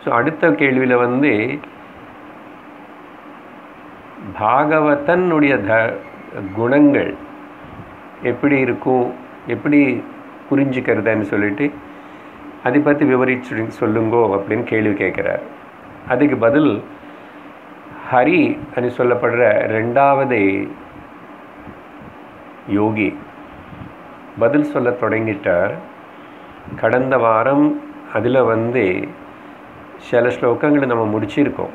So அடுத்த கேள்வியில் வந்து பாகவதனுடைய த குணங்கள் எப்படி இருக்கும் எப்படி புரிஞ்சுக்கிறதுன்னு சொல்லிட்டு அதை பற்றி விவரிச்சு சொல்லுங்கோ அப்படின்னு கேள்வி கேட்குறார் அதுக்கு பதில் ஹரி అని சொல்லப்படுற ரெண்டாவது யோகி பதில் சொல்ல தொடங்கிட்டார் கடந்த வாரம் அதில் வந்து சில ஸ்லோகங்களை நம்ம முடிச்சிருக்கோம்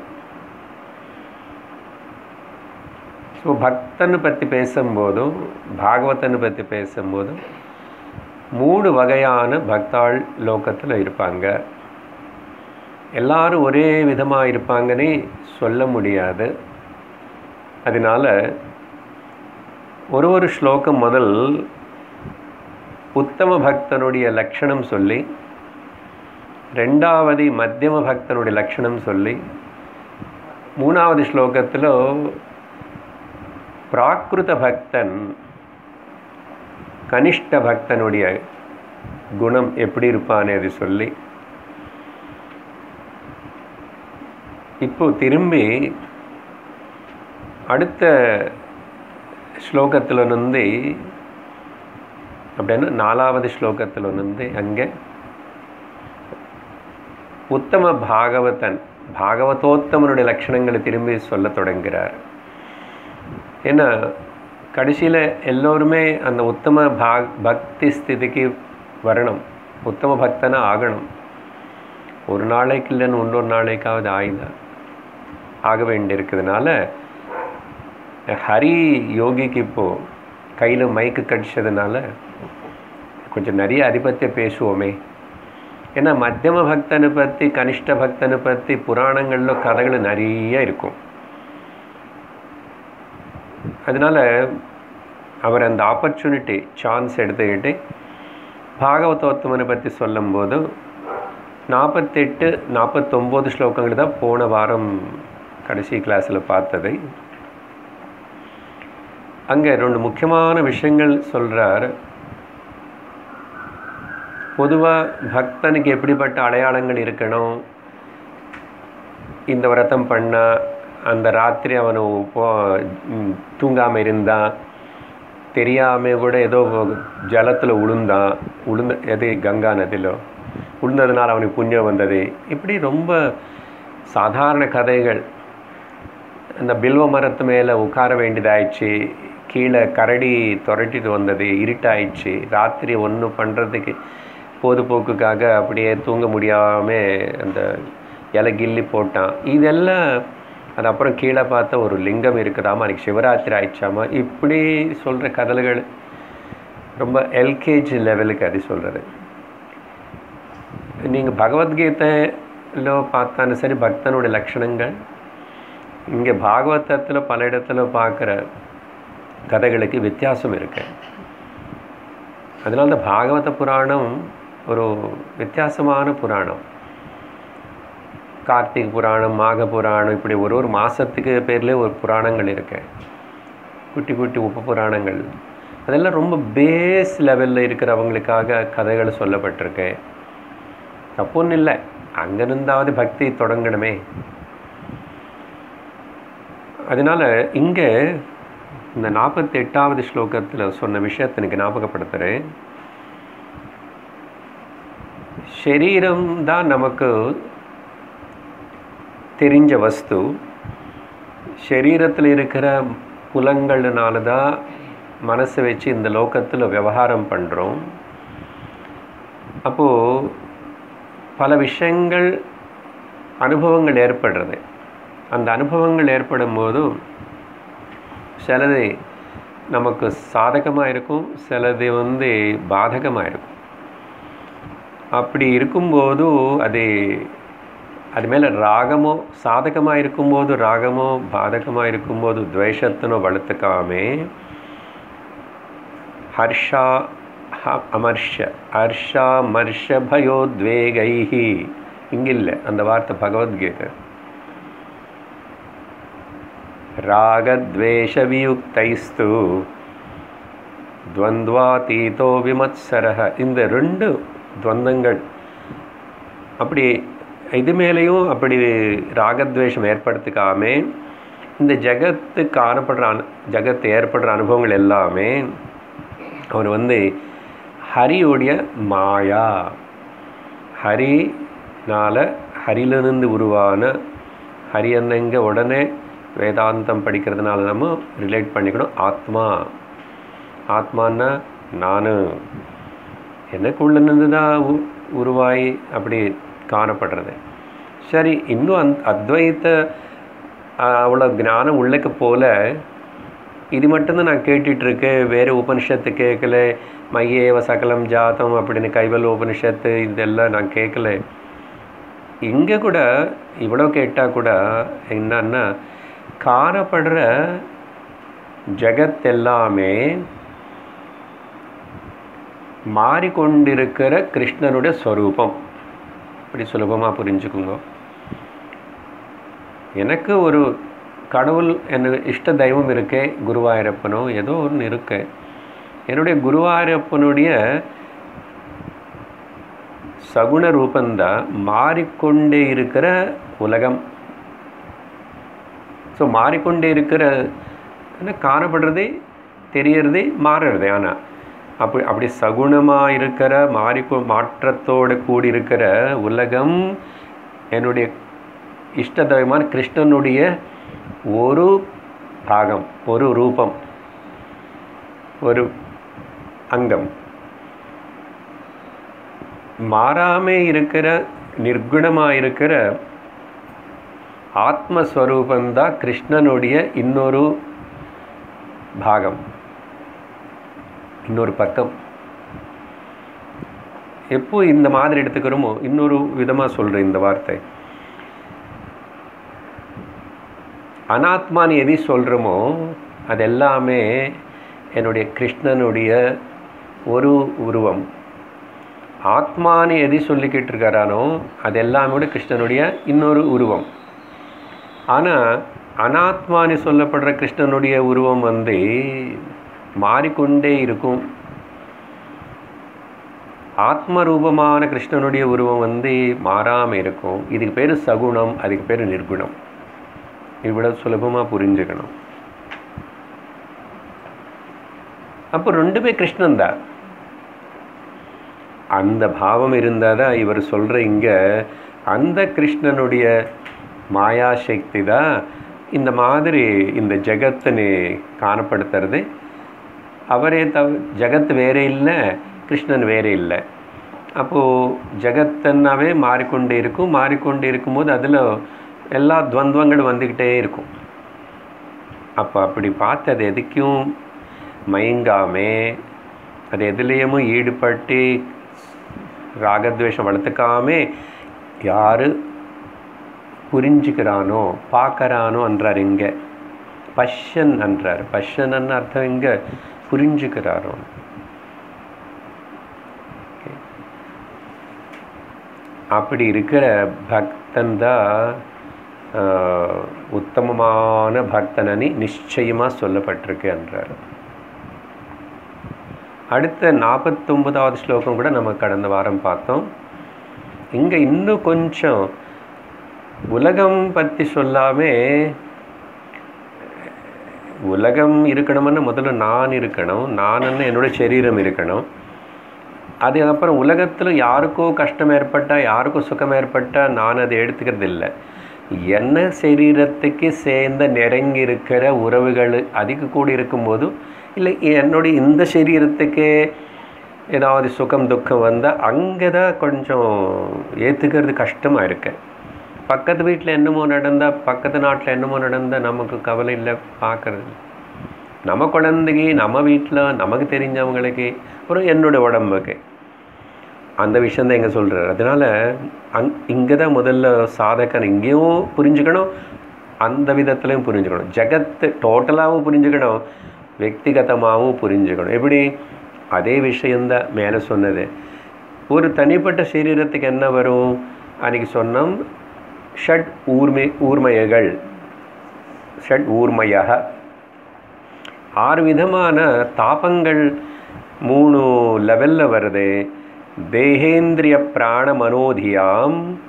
ஸோ பக்தனை பற்றி பேசும்போதும் பாகவதனை பற்றி பேசும்போதும் மூணு வகையான பக்தாள் லோகத்தில் இருப்பாங்க எல்லாரும் ஒரே விதமாக இருப்பாங்கன்னே சொல்ல முடியாது அதனால் ஒரு ஒரு ஸ்லோகம் முதல் உத்தம பக்தனுடைய லட்சணம் சொல்லி ரெண்டாவது மத்தியம பக்தனுடைய லட்சணம் சொல்லி மூணாவது ஸ்லோகத்தில் பிராகிருத பக்தன் கனிஷ்ட பக்தனுடைய குணம் எப்படி இருப்பானே அது சொல்லி இப்போ திரும்பி அடுத்த ஸ்லோகத்தில் வந்து அப்படின்னா நாலாவது ஸ்லோகத்தில் வந்து அங்கே உத்தம பாகவதன் பாகவதோத்தமனுடைய லட்சணங்களை திரும்பி சொல்ல தொடங்குகிறார் ஏன்னா கடைசியில் எல்லோருமே அந்த உத்தம பாக் பக்தி ஸ்திதிக்கு வரணும் உத்தம பக்தனாக ஆகணும் ஒரு நாளைக்கு இல்லைன்னு இன்னொரு நாளைக்காவது ஆயுதா ஆக வேண்டியிருக்கிறதுனால ஹரி யோகிக்கு இப்போது கையில் மைக்கு கடிச்சதுனால கொஞ்சம் நிறைய அதிபத்திய பேசுவோமே ஏன்னா மத்தியம பக்தனை பற்றி கனிஷ்ட பக்தனை பற்றி புராணங்களில் கதைகள் நிறைய இருக்கும் அதனால் அவர் அந்த ஆப்பர்ச்சுனிட்டி சான்ஸ் எடுத்துக்கிட்டு பாகவதோத்தமனை பற்றி சொல்லும்போது நாற்பத்தெட்டு நாற்பத்தொம்போது ஸ்லோகங்கள் தான் போன வாரம் கடைசி கிளாஸில் பார்த்தது அங்கே ரெண்டு முக்கியமான விஷயங்கள் சொல்கிறார் பொதுவாக பக்தனுக்கு எப்படிப்பட்ட அடையாளங்கள் இருக்கணும் இந்த விரதம் பண்ணால் அந்த ராத்திரி அவனு போ தூங்காமல் இருந்தான் தெரியாமல் கூட ஏதோ ஜலத்தில் உளுந்தான் உளுந்த எது கங்கா நதியிலோ உளுந்ததுனால் அவனுக்கு புண்ணியம் வந்தது இப்படி ரொம்ப சாதாரண கதைகள் அந்த பில்வ மரத்து மேலே உட்கார வேண்டியதாயிடுச்சு கீழே கரடி துரட்டிட்டு வந்தது இருட்டாயிடுச்சு ராத்திரி ஒன்றும் பண்ணுறதுக்கு பொதுப்போக்குக்காக அப்படியே தூங்க முடியாமல் அந்த இலை கில்லி போட்டான் இதெல்லாம் அது அப்புறம் கீழே பார்த்தா ஒரு லிங்கம் இருக்குதாமா அன்றைக்கி சிவராத்திரி ஆயிடுச்சாமா இப்படி சொல்கிற கதல்கள் ரொம்ப எல்கேஜி லெவலுக்கு அது சொல்கிறது நீங்கள் பகவத்கீதையில் பார்த்தாலும் சரி பக்தனுடைய லட்சணங்கள் இங்கே பாகவதத்தில் பல இடத்துல பார்க்குற கதைகளுக்கு வித்தியாசம் இருக்கு அதனால தான் பாகவத புராணம் ஒரு வித்தியாசமான புராணம் கார்த்திக் புராணம் மாக புராணம் இப்படி ஒரு ஒரு மாதத்துக்கு பேர்லேயே ஒரு புராணங்கள் இருக்கு குட்டி குட்டி உப புராணங்கள் அதெல்லாம் ரொம்ப பேஸ் லெவலில் இருக்கிறவங்களுக்காக கதைகள் சொல்லப்பட்டிருக்கு தப்புன்னு இல்லை அங்கிருந்தாவது பக்தி தொடங்கணுமே அதனால் இங்கே இந்த நாற்பத்தி எட்டாவது ஸ்லோகத்தில் சொன்ன விஷயத்தை எனக்கு ஞாபகப்படுத்துகிறேன் சரீரம் தான் நமக்கு தெரிஞ்ச வஸ்து சரீரத்தில் இருக்கிற புலங்கள்னால தான் மனசை வச்சு இந்த லோகத்தில் விவகாரம் பண்ணுறோம் அப்போது பல விஷயங்கள் அனுபவங்கள் ஏற்படுறது அந்த அனுபவங்கள் ஏற்படும் போது சிலது நமக்கு சாதகமாக இருக்கும் சிலது வந்து பாதகமாக இருக்கும் அப்படி இருக்கும்போது அது அது மேலே ராகமோ சாதகமாக இருக்கும்போது ராகமோ பாதகமாக இருக்கும்போது துவேஷத்தனோ வளர்த்துக்காமே ஹர்ஷா அமர்ஷ ஹர்ஷா மர்ஷ பயோத்வேகைஹி இங்கில்லை அந்த வார்த்தை பகவத்கீதை ராகத்வேஷவியுக்தைஸ்து துவந்த்வாதீதோ விமத்சரக இந்த ரெண்டு துவந்தங்கள் அப்படி இது மேலேயும் அப்படி ராகத்வேஷம் ஏற்படுத்திக்காம இந்த ஜகத்து காணப்படுற அனு ஜகத்து ஏற்படுற அனுபவங்கள் எல்லாமே அவர் வந்து ஹரியோடைய மாயா ஹரினால ஹரியிலிருந்து உருவான ஹரி என்னங்க உடனே வேதாந்தம் படிக்கிறதுனால நம்ம ரிலேட் பண்ணிக்கணும் ஆத்மா ஆத்மான்னா நான் எனக்குள்ளேருந்து தான் உ- உருவாகி அப்படி காணப்படுறது சரி இன்னும் அந் அத்வைத்த ஆஹ், அவ்வளோ ஞானம் உள்ளக்கு போல இது மட்டும்தான் நான் கேட்டுட்டு இருக்கேன் வேறு உபனிஷத்து கேட்கல மையேவ சகலம் ஜாதம் அப்படின்னு கைவல் உபனிஷத்து இதெல்லாம் நான் கேட்கல இங்கே கூட இவ்வளோ கேட்டால் கூட என்னன்னா காணப்படுற ஜகத் எல்லாமே மாறிக்கொண்டிருக்கிற கிருஷ்ணனுடைய ஸ்வரூபம் இப்படி சுலபமாக புரிஞ்சுக்குங்க எனக்கு ஒரு கடவுள் என்ன இஷ்ட தெய்வம் இருக்கே குருவாயூரப்பனோ ஏதோ ஒன்று இருக்கு என்னுடைய குருவாயூரப்பனுடைய சகுண ரூபந்தான் மாறிக்கொண்டே இருக்கிற உலகம் ஸோ மாறிக்கொண்டே இருக்கிற என்ன காணப்படுறதே தெரியறதே மாறுறதே ஆனால் அப்படி அப்படி சகுணமாக இருக்கிற மாறிக்கொ மாற்றத்தோடு கூடி இருக்கிற உலகம் என்னுடைய இஷ்ட தெய்வமான கிருஷ்ணனுடைய ஒரு பாகம் ஒரு ரூபம் ஒரு அங்கம் மாறாமே இருக்கிற நிர்குணமாக இருக்கிற ஆத்மஸ்வரூபந்தான் கிருஷ்ணனுடைய இன்னொரு பாகம் இன்னொரு பக்கம் எப்போ இந்த மாதிரி எடுத்துக்கிறோமோ இன்னொரு விதமாக சொல்கிறேன் இந்த வார்த்தை அனாத்மான்னு எது சொல்கிறோமோ அது எல்லாமே என்னுடைய கிருஷ்ணனுடைய ஒரு உருவம் ஆத்மான்னு எது சொல்லிக்கிட்டு இருக்காரானோ அது எல்லாமே கூட கிருஷ்ணனுடைய இன்னொரு உருவம் ஆனால் அனாத்மான்னு சொல்லப்படுற கிருஷ்ணனுடைய உருவம் வந்து மாறிக்கொண்டே இருக்கும் ஆத்ம ரூபமான கிருஷ்ணனுடைய உருவம் வந்து மாறாமல் இருக்கும் இதுக்கு பேர் சகுணம் அதுக்கு பேர் நிர்குணம் இவ்வளவு சுலபமாக புரிஞ்சுக்கணும் அப்போ ரெண்டுமே கிருஷ்ணன் தான் அந்த பாவம் இருந்தால் தான் இவர் சொல்கிற இங்கே அந்த கிருஷ்ணனுடைய மாயா சக்தி தான் இந்த மாதிரி இந்த ஜெகத்தினை காணப்படுத்துறது அவரே தவ ஜகத் வேறே இல்லை கிருஷ்ணன் வேறே இல்லை அப்போது ஜகத்தன்னாவே மாறிக்கொண்டே இருக்கும் மாறிக்கொண்டே இருக்கும்போது அதில் எல்லா துவந்தங்களும் வந்துக்கிட்டே இருக்கும் அப்போ அப்படி பார்த்து அது எதுக்கும் மயங்காமே அது எதுலேயுமே ஈடுபட்டு ராகத்வேஷம் வளர்த்துக்காமே யார் புரிஞ்சுக்கிறானோ பார்க்கறானோ என்றார் இங்கே பஷன் என்றார் பஷன் அர்த்தம் இங்கே புரிஞ்சுக்கிறாரோ அப்படி இருக்கிற பக்தன் தான் ஆஹ், உத்தமமான பக்தனனி நிச்சயமாக சொல்லப்பட்டிருக்கு என்றார் அடுத்த நாற்பத்தொன்பதாவது ஸ்லோகம் கூட நம்ம கடந்த வாரம் பார்த்தோம் இங்கே இன்னும் கொஞ்சம் உலகம் பற்றி சொல்லாமே உலகம் இருக்கணும்னு முதல்ல நான் இருக்கணும் நானுன்னு என்னோட சரீரம் இருக்கணும் அதுக்கப்புறம் உலகத்தில் யாருக்கோ கஷ்டம் ஏற்பட்டால் யாருக்கோ சுகம் ஏற்பட்டால் நான் அதை எடுத்துக்கிறது இல்லை என்ன சரீரத்துக்கு சேர்ந்த நெருங்கி இருக்கிற உறவுகள் அதுக்கு கூட இருக்கும்போது இல்லை என்னுடைய இந்த சரீரத்துக்கு ஏதாவது சுகம் துக்கம் வந்தால் அங்கே தான் கொஞ்சம் ஏற்றுக்கிறது கஷ்டமாக இருக்கு பக்கத்து வீட்டில் என்னமோ நடந்தால் பக்கத்து நாட்டில் என்னமோ நடந்தால் நமக்கு கவலை இல்லை பார்க்கறது நம்ம குழந்தைக்கு நம்ம வீட்டில் நமக்கு தெரிஞ்சவங்களுக்கு அப்புறம் என்னோட உடம்புக்கு அந்த விஷயம் தான் எங்கே சொல்கிறார் அதனால் அங் இங்கே தான் முதல்ல சாதகன் இங்கேயும் புரிஞ்சுக்கணும் அந்த விதத்துலையும் புரிஞ்சுக்கணும் ஜகத்து டோட்டலாகவும் புரிஞ்சுக்கணும் వ్యక్తిగతமாகவும் புரிஞ்சுக்கணும் எப்படி அதே விஷயந்தான் மேலே சொன்னது ஒரு தனிப்பட்ட சரீரத்துக்கு என்ன வரும் அன்றைக்கி சொன்னோம் ஷட் ஊர்மை ஊர்மயங்கள் ஷட் ஊர்மயாக ஆறு விதமான தாபங்கள் மூணு லெவலில் வருது தேகேந்திரிய பிராண மனோதியாம்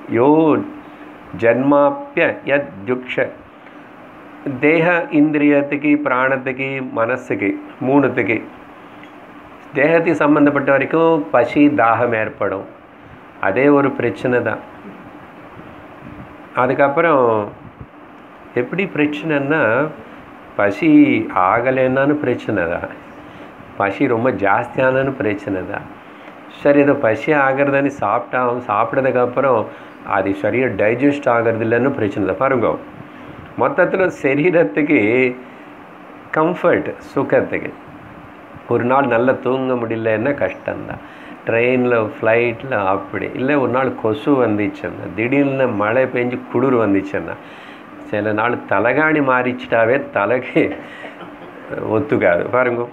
யோ ஜன்மாப்பிய யத் துக்ஷ தேக இந்திரியத்துக்கு பிராணத்துக்கு மனசுக்கு மூணுத்துக்கு தேகத்துக்கு சம்மந்தப்பட்ட வரைக்கும் பசி தாகம் ஏற்படும் அதே ஒரு பிரச்சனை தான் அதுக்கப்புறம் எப்படி பிரச்சனைன்னா பசி ஆகலைன்னான்னு பிரச்சனை தான் பசி ரொம்ப ஜாஸ்தியானன்னு பிரச்சனை தான் சரி இதை பசி ஆகிறதுன்னு சாப்பிட்டா சாப்பிட்டதுக்கப்புறம் அது சரியாக டைஜஸ்ட் ஆகிறது இல்லைன்னு பிரச்சனை தான் பாருங்க மொத்தத்தில் சரீரத்துக்கு கம்ஃபர்ட் சுகத்துக்கு ஒரு நாள் நல்லா தூங்க முடியலன்னா கஷ்டம்தான் ட்ரெயினில் ஃப்ளைட்டில் அப்படி இல்லை ஒரு நாள் கொசு வந்துச்சுன்னா திடீர்னு மழை பெஞ்சு குளிர் வந்துச்சுன்னா சில நாள் தலைகாணி மாறிச்சிட்டாவே தலைக்கு ஒத்துக்காது பாருங்க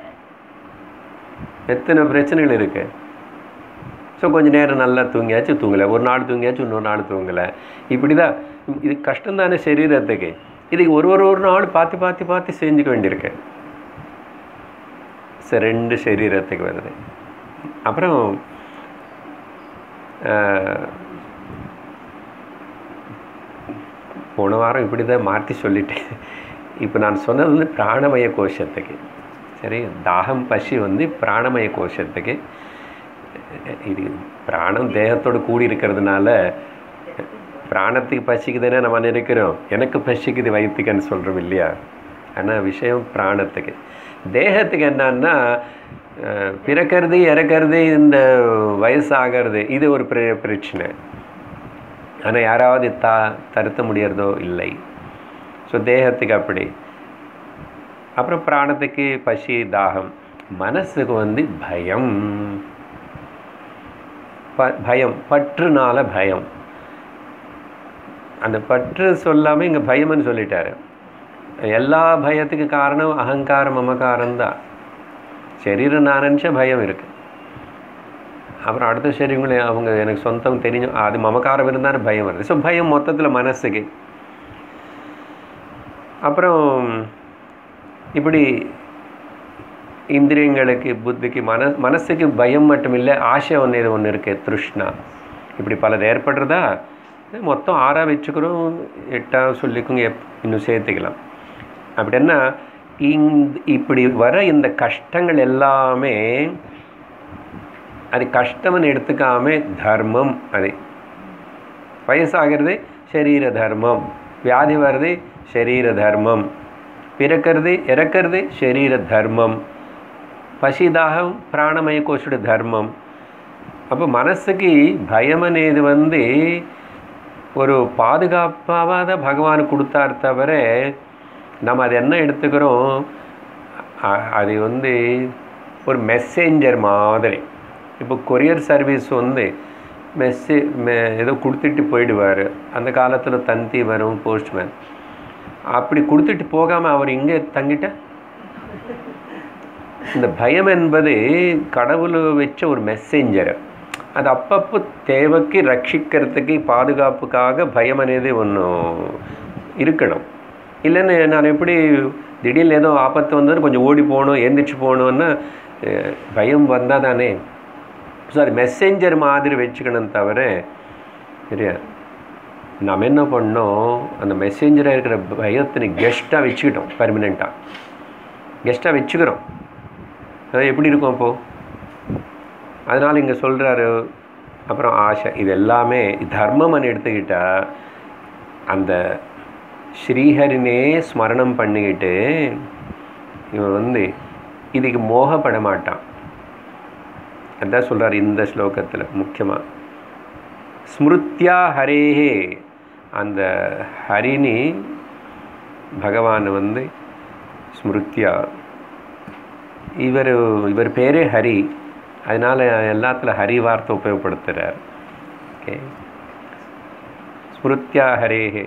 எத்தனை பிரச்சனைகள் இருக்கு ஸோ கொஞ்ச நேரம் நல்லா தூங்கியாச்சு தூங்கலை ஒரு நாள் தூங்கியாச்சு இன்னொரு நாள் தூங்கலை இப்படி தான் இது கஷ்டம் தானே சரீரத்துக்கு இதுக்கு ஒரு ஒரு ஒரு நாள் பார்த்து பார்த்து பார்த்து செஞ்சுக்க வேண்டியிருக்கு சரி ரெண்டு சரீரத்துக்கு வருது அப்புறம் ஆஹ், போன வாரம் இப்படி தான் மாற்றி சொல்லிட்டேன் இப்போ நான் சொன்னது வந்து பிராணமய கோஷத்துக்கு சரி தாகம் பசி வந்து பிராணமய கோஷத்துக்கு இது பிராணம் தேகத்தோடு கூடி இருக்கிறதுனால பிராணத்துக்கு பசிக்குதுன்னா நம்ம நினைக்கிறோம் எனக்கு பசிக்குது வயிற்றுக்குன்னு சொல்கிறோம் இல்லையா ஆனால் விஷயம் பிராணத்துக்கு தேகத்துக்கு என்னன்னா அஹ், பிறக்கிறது இறக்கிறது இந்த வயசாகிறது இது ஒரு பிர- பிரச்சனை ஆனால் யாராவது தா தருத்த முடியறதோ இல்லை ஸோ தேகத்துக்கு அப்படி அப்புறம் பிராணத்துக்கு பசி தாகம் மனசுக்கு வந்து பயம் ப பயம் பற்றுனால பயம் அந்த பற்று சொல்லாமல் இங்கே பயம்னு சொல்லிட்டாரு எல்லா பயத்துக்கு காரணம் அகங்காரம் மமகாரம் தான் சரீரம் நான் நினச்ச பயம் இருக்கு அப்புறம் அடுத்த சரீரங்களே அவங்க எனக்கு சொந்தம் தெரியும் அது மமகாரம் இருந்தாலும் பயம் வருது ஸோ பயம் மொத்தத்தில் மனசுக்கு அப்புறம் இப்படி இந்திரியங்களுக்கு புத்திக்கு மன மனசுக்கு பயம் மட்டும் இல்லை ஆசை ஒன்று இது ஒன்று இருக்குது திருஷ்ணா இப்படி பலது ஏற்படுறதா மொத்தம் ஆறாக வச்சுக்கிறோம் எட்டாக சொல்லிக்கோங்க எப் இன்னும் சேர்த்துக்கலாம் அப்படின்னா இந்த இப்படி வர இந்த கஷ்டங்கள் எல்லாமே அது கஷ்டம்னு எடுத்துக்காம தர்மம் அது வயசாகிறது சரீர தர்மம் வியாதி வருது சரீர தர்மம் பிறக்கிறது இறக்கிறது சரீர தர்மம் பசிதாகம் பிராணமய கோஷோட தர்மம் அப்போ மனசுக்கு பயம் అనేది வந்து ஒரு பாதுகாப்பாக தான் பகவான் கொடுத்தார் தவிர நம்ம அது என்ன எடுத்துக்கிறோம் அ- அது வந்து ஒரு மெசேஞ்சர் மாதிரி இப்போ கொரியர் சர்வீஸ் வந்து மெஸ்ஸே மெ ஏதோ கொடுத்துட்டு போயிடுவார் அந்த காலத்தில் தந்தி வரும் போஸ்ட்மேன் அப்படி கொடுத்துட்டு போகாமல் அவர் இங்கே தங்கிட்ட இந்த பயம் என்பது கடவுள் வச்ச ஒரு மெசேஞ்சர் அது அப்பப்போ தேவைக்கு ரட்சிக்கிறதுக்கு பாதுகாப்புக்காக பயம் అనేది ஒன்று இருக்கணும் இல்லைன்னு நான் எப்படி திடீர்னு ஏதோ ஆபத்து வந்தது கொஞ்சம் ஓடி போகணும் எந்திரிச்சு போகணுன்னா அஹ், பயம் வந்தால் தானே ஸோ அது மெசேஞ்சர் மாதிரி வச்சுக்கணும் தவிர சரியா நம்ம என்ன பண்ணோம் அந்த மெசேஞ்சராக இருக்கிற பயத்தினை கெஸ்ட்டாக வச்சுக்கிட்டோம் பர்மனெண்ட்டாக கெஸ்ட்டாக வச்சுக்கிறோம் அது எப்படி இருக்கும் அப்போது அதனால் இங்கே சொல்கிறாரு அப்புறம் ஆசை இது எல்லாமே தர்மம்னு எடுத்துக்கிட்டா அந்த ஸ்ரீஹரினே ஸ்மரணம் பண்ணிக்கிட்டு இவன் வந்து இதுக்கு மோகப்பட மாட்டான் அதான் சொல்கிறார் இந்த ஸ்லோகத்தில் முக்கியமாக ஸ்மிருத்யா ஹரேஹே அந்த ஹரினி பகவான் வந்து ஸ்மிருத்யா இவர் இவர் பேரே ஹரி அதனால் எல்லாத்துல ஹரி வார்த்தை உபயோகப்படுத்துகிறார் ஓகே ஸ்மிருத்யா ஹரேஹே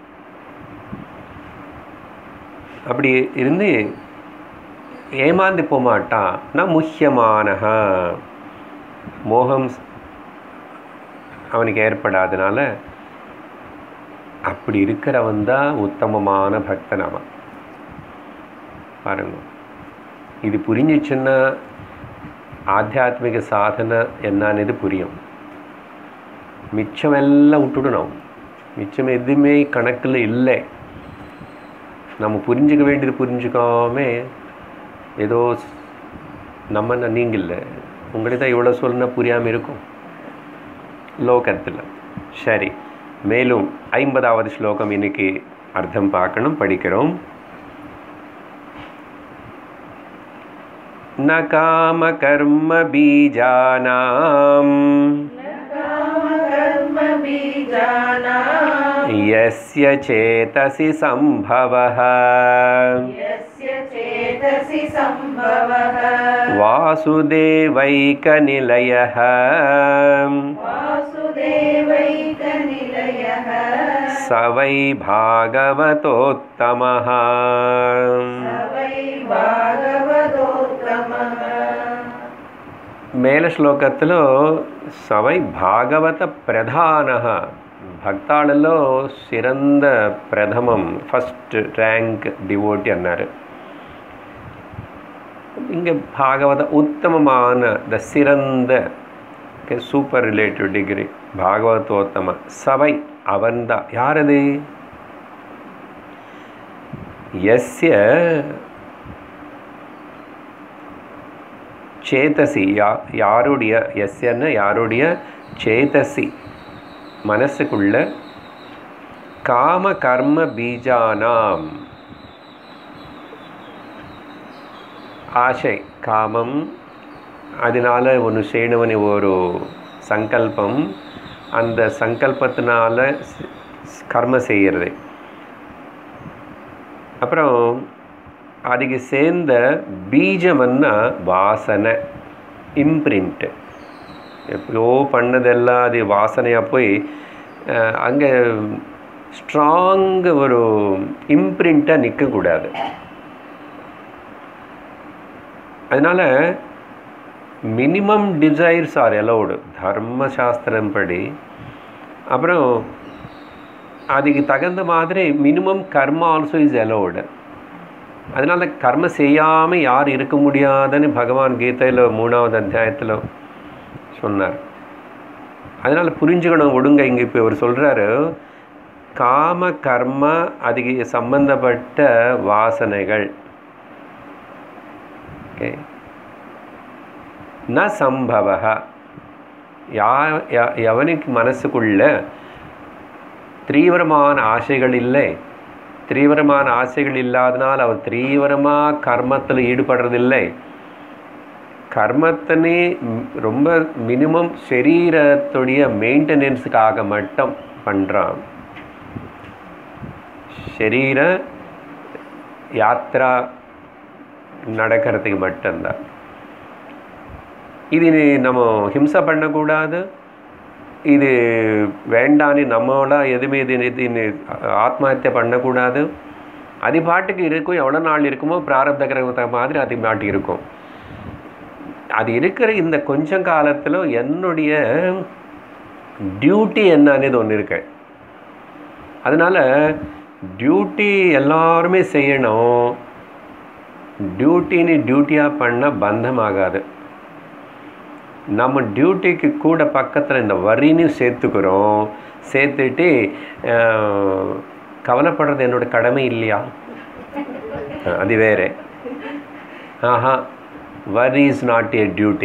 அப்படி இருந்து ஏமாந்து போக மாட்டான் நான் முக்கியமானஹா மோகம் அவனுக்கு ஏற்படாதனால அப்படி இருக்கிறவன் தான் உத்தமமான பக்தன் அவன் பாருங்க இது புரிஞ்சிச்சுன்னா ஆத்தியாத்மிக சாதனை என்னன்னு புரியும் மிச்சம் எல்லாம் விட்டுடணும் மிச்சம் எதுவுமே கணக்கில் இல்லை நம்ம புரிஞ்சுக்க வேண்டியது புரிஞ்சுக்காம ஏதோ ஸ்- நம்ம நீங்கள் இல்லை உங்களுக்கு தான் இவ்வளோ சொல்லுனா புரியாமல் இருக்கும் லோகத்தில் சரி மேலும் ஐம்பதாவது ஸ்லோகம் இன்னைக்கு அர்த்தம் பார்க்கணும் படிக்கிறோம் न कामकर्मबीजानाम् कामकर्मबीजानां यस्य चेतसि सम्भवः यस्य चेतसि सम्भवः वासुदेवैकनिलयः वासुदेवैकनिलयः स वै भागवतोत्तमः स वै भागवतोत्तमः మేల శ్లోకత్తులో సవై భాగవత ప్రధాన భక్తాళలో సిరంద ప్రథమం ఫస్ట్ ర్యాంక్ డివోటి అన్నారు இங்கே பாகவத உத்தமமான த சிறந்த சூப்பர் ரிலேட்டிவ் டிகிரி பாகவதோத்தம சபை அவன்தான் யார் அது எஸ்ய சேதசி யா யாருடைய எஸ்யன்னு யாருடைய சேதசி மனசுக்குள்ள காம கர்ம பீஜானாம் ஆசை காமம் அதனால ஒன்று செய்யணும்னு ஒரு சங்கல்பம் அந்த சங்கல்பத்தினால ஸ்- ஸ்- கர்ம செய்கிறது அப்புறம் அதுக்கு சேர்ந்த பீஜம்னா வாசனை இம்ப்ரிண்ட்டு எப்பயோ பண்ணதெல்லாம் அது வாசனையாக போய் அங்கே ஸ்ட்ராங் ஒரு இம்ப்ரிண்ட்டாக நிற்கக்கூடாது அதனால் மினிமம் டிசைர்ஸ் ஆர் அலௌடு தர்மசாஸ்திரம் படி அப்புறம் அதுக்கு தகுந்த மாதிரி minimum karma also is allowed அதனால் கர்ம செய்யாமல் யார் இருக்க முடியாதுன்னு பகவான் கீதையில் மூணாவது அத்தியாயத்தில் சொன்னார் அதனால் புரிஞ்சுக்கணும் ஒடுங்க இங்கே இப்போ இவர் சொல்கிறாரு காம கர்ம அதுக்கு சம்பந்தப்பட்ட வாசனைகள் ஓகே ந சம்பவ யா ய- எவனுக்கு மனசுக்குள்ள தீவிரமான ஆசைகள் இல்லை தீவிரமான ஆசைகள் இல்லாதனால் அவர் தீவிரமாக கர்மத்தில் ஈடுபடுறதில்லை கர்மத்தினே ம், ரொம்ப மினிமம் சரீரத்துடைய மெயின்டெனன்ஸுக்காக மட்டும் பண்ணுறான் சரீர யாத்ரா நடக்கிறதுக்கு மட்டும்தான் இது நம்ம ஹிம்சை பண்ணக்கூடாது இது வேண்டான்னு நம்மளா எதுவுமே இது இது இது ஆத்மஹத்தியை பண்ணக்கூடாது அது பாட்டுக்கு இருக்கும் எவ்வளோ நாள் இருக்குமோ பிராரப்த கிரகத்தை மாதிரி அது பாட்டுக்கு இருக்கும் அது இருக்கிற இந்த கொஞ்சம் காலத்தில் என்னுடைய டியூட்டி என்னன்னு ஒன்று இருக்கு அதனால் டியூட்டி எல்லாருமே செய்யணும் டியூட்டின்னு டியூட்டியாக பண்ணால் பந்தமாகாது நம்ம டியூட்டிக்கு கூட பக்கத்தில் இந்த வரின்னு சேர்த்துக்கிறோம் சேர்த்துட்டு அஹ், கவலைப்படுறது என்னோட கடமை இல்லையா அஹ், அது வேறு ஆஹா வரி இஸ் நாட் ஏ டியூட்டி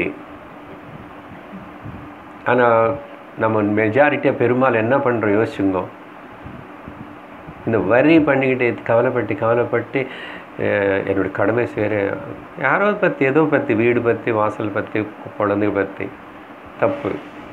ஆனால் நம்ம மெஜாரிட்டியாக பெரும்பாலும் என்ன பண்ணுறோம் யோசிச்சுங்க இந்த வரி பண்ணிக்கிட்டு கவலைப்பட்டு கவலைப்பட்டு அஹ், என்னோட கடமை செய்கிற யாரோ பற்றி ஏதோ பற்றி வீடு பற்றி வாசல் பற்றி குழந்தைங்க பற்றி தப்பு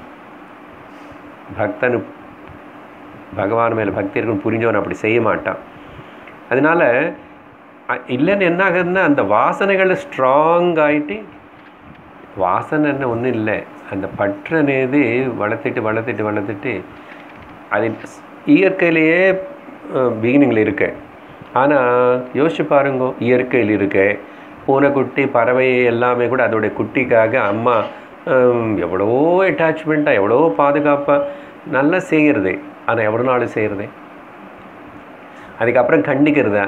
பக்தனு பகவான் மேலே பக்தி இருக்குன்னு புரிஞ்சவன் அப்படி செய்ய மாட்டான் அதனால அ- இல்லைன்னு என்ன ஆகுதுன்னா அந்த வாசனைகள் ஸ்ட்ராங் ஆகிட்டு வாசனை என்ன ஒன்றும் இல்லை அந்த பற்றனேது வளர்த்துட்டு வளர்த்துட்டு வளர்த்துட்டு அது இயற்கையிலேயே பிகினிங்கில் இருக்கு ஆனால் யோசிச்சு பாருங்க இயற்கையில் இருக்கு பூனைக்குட்டி பறவை எல்லாமே கூட அதோடைய குட்டிக்காக அம்மா ஹம், எவ்வளோ அட்டாச்மெண்ட்டாக எவ்வளோ பாதுகாப்பாக நல்லா செய்கிறது ஆனால் எவ்வளோ நாள் செய்கிறது அதுக்கப்புறம் கண்டிக்கிறதா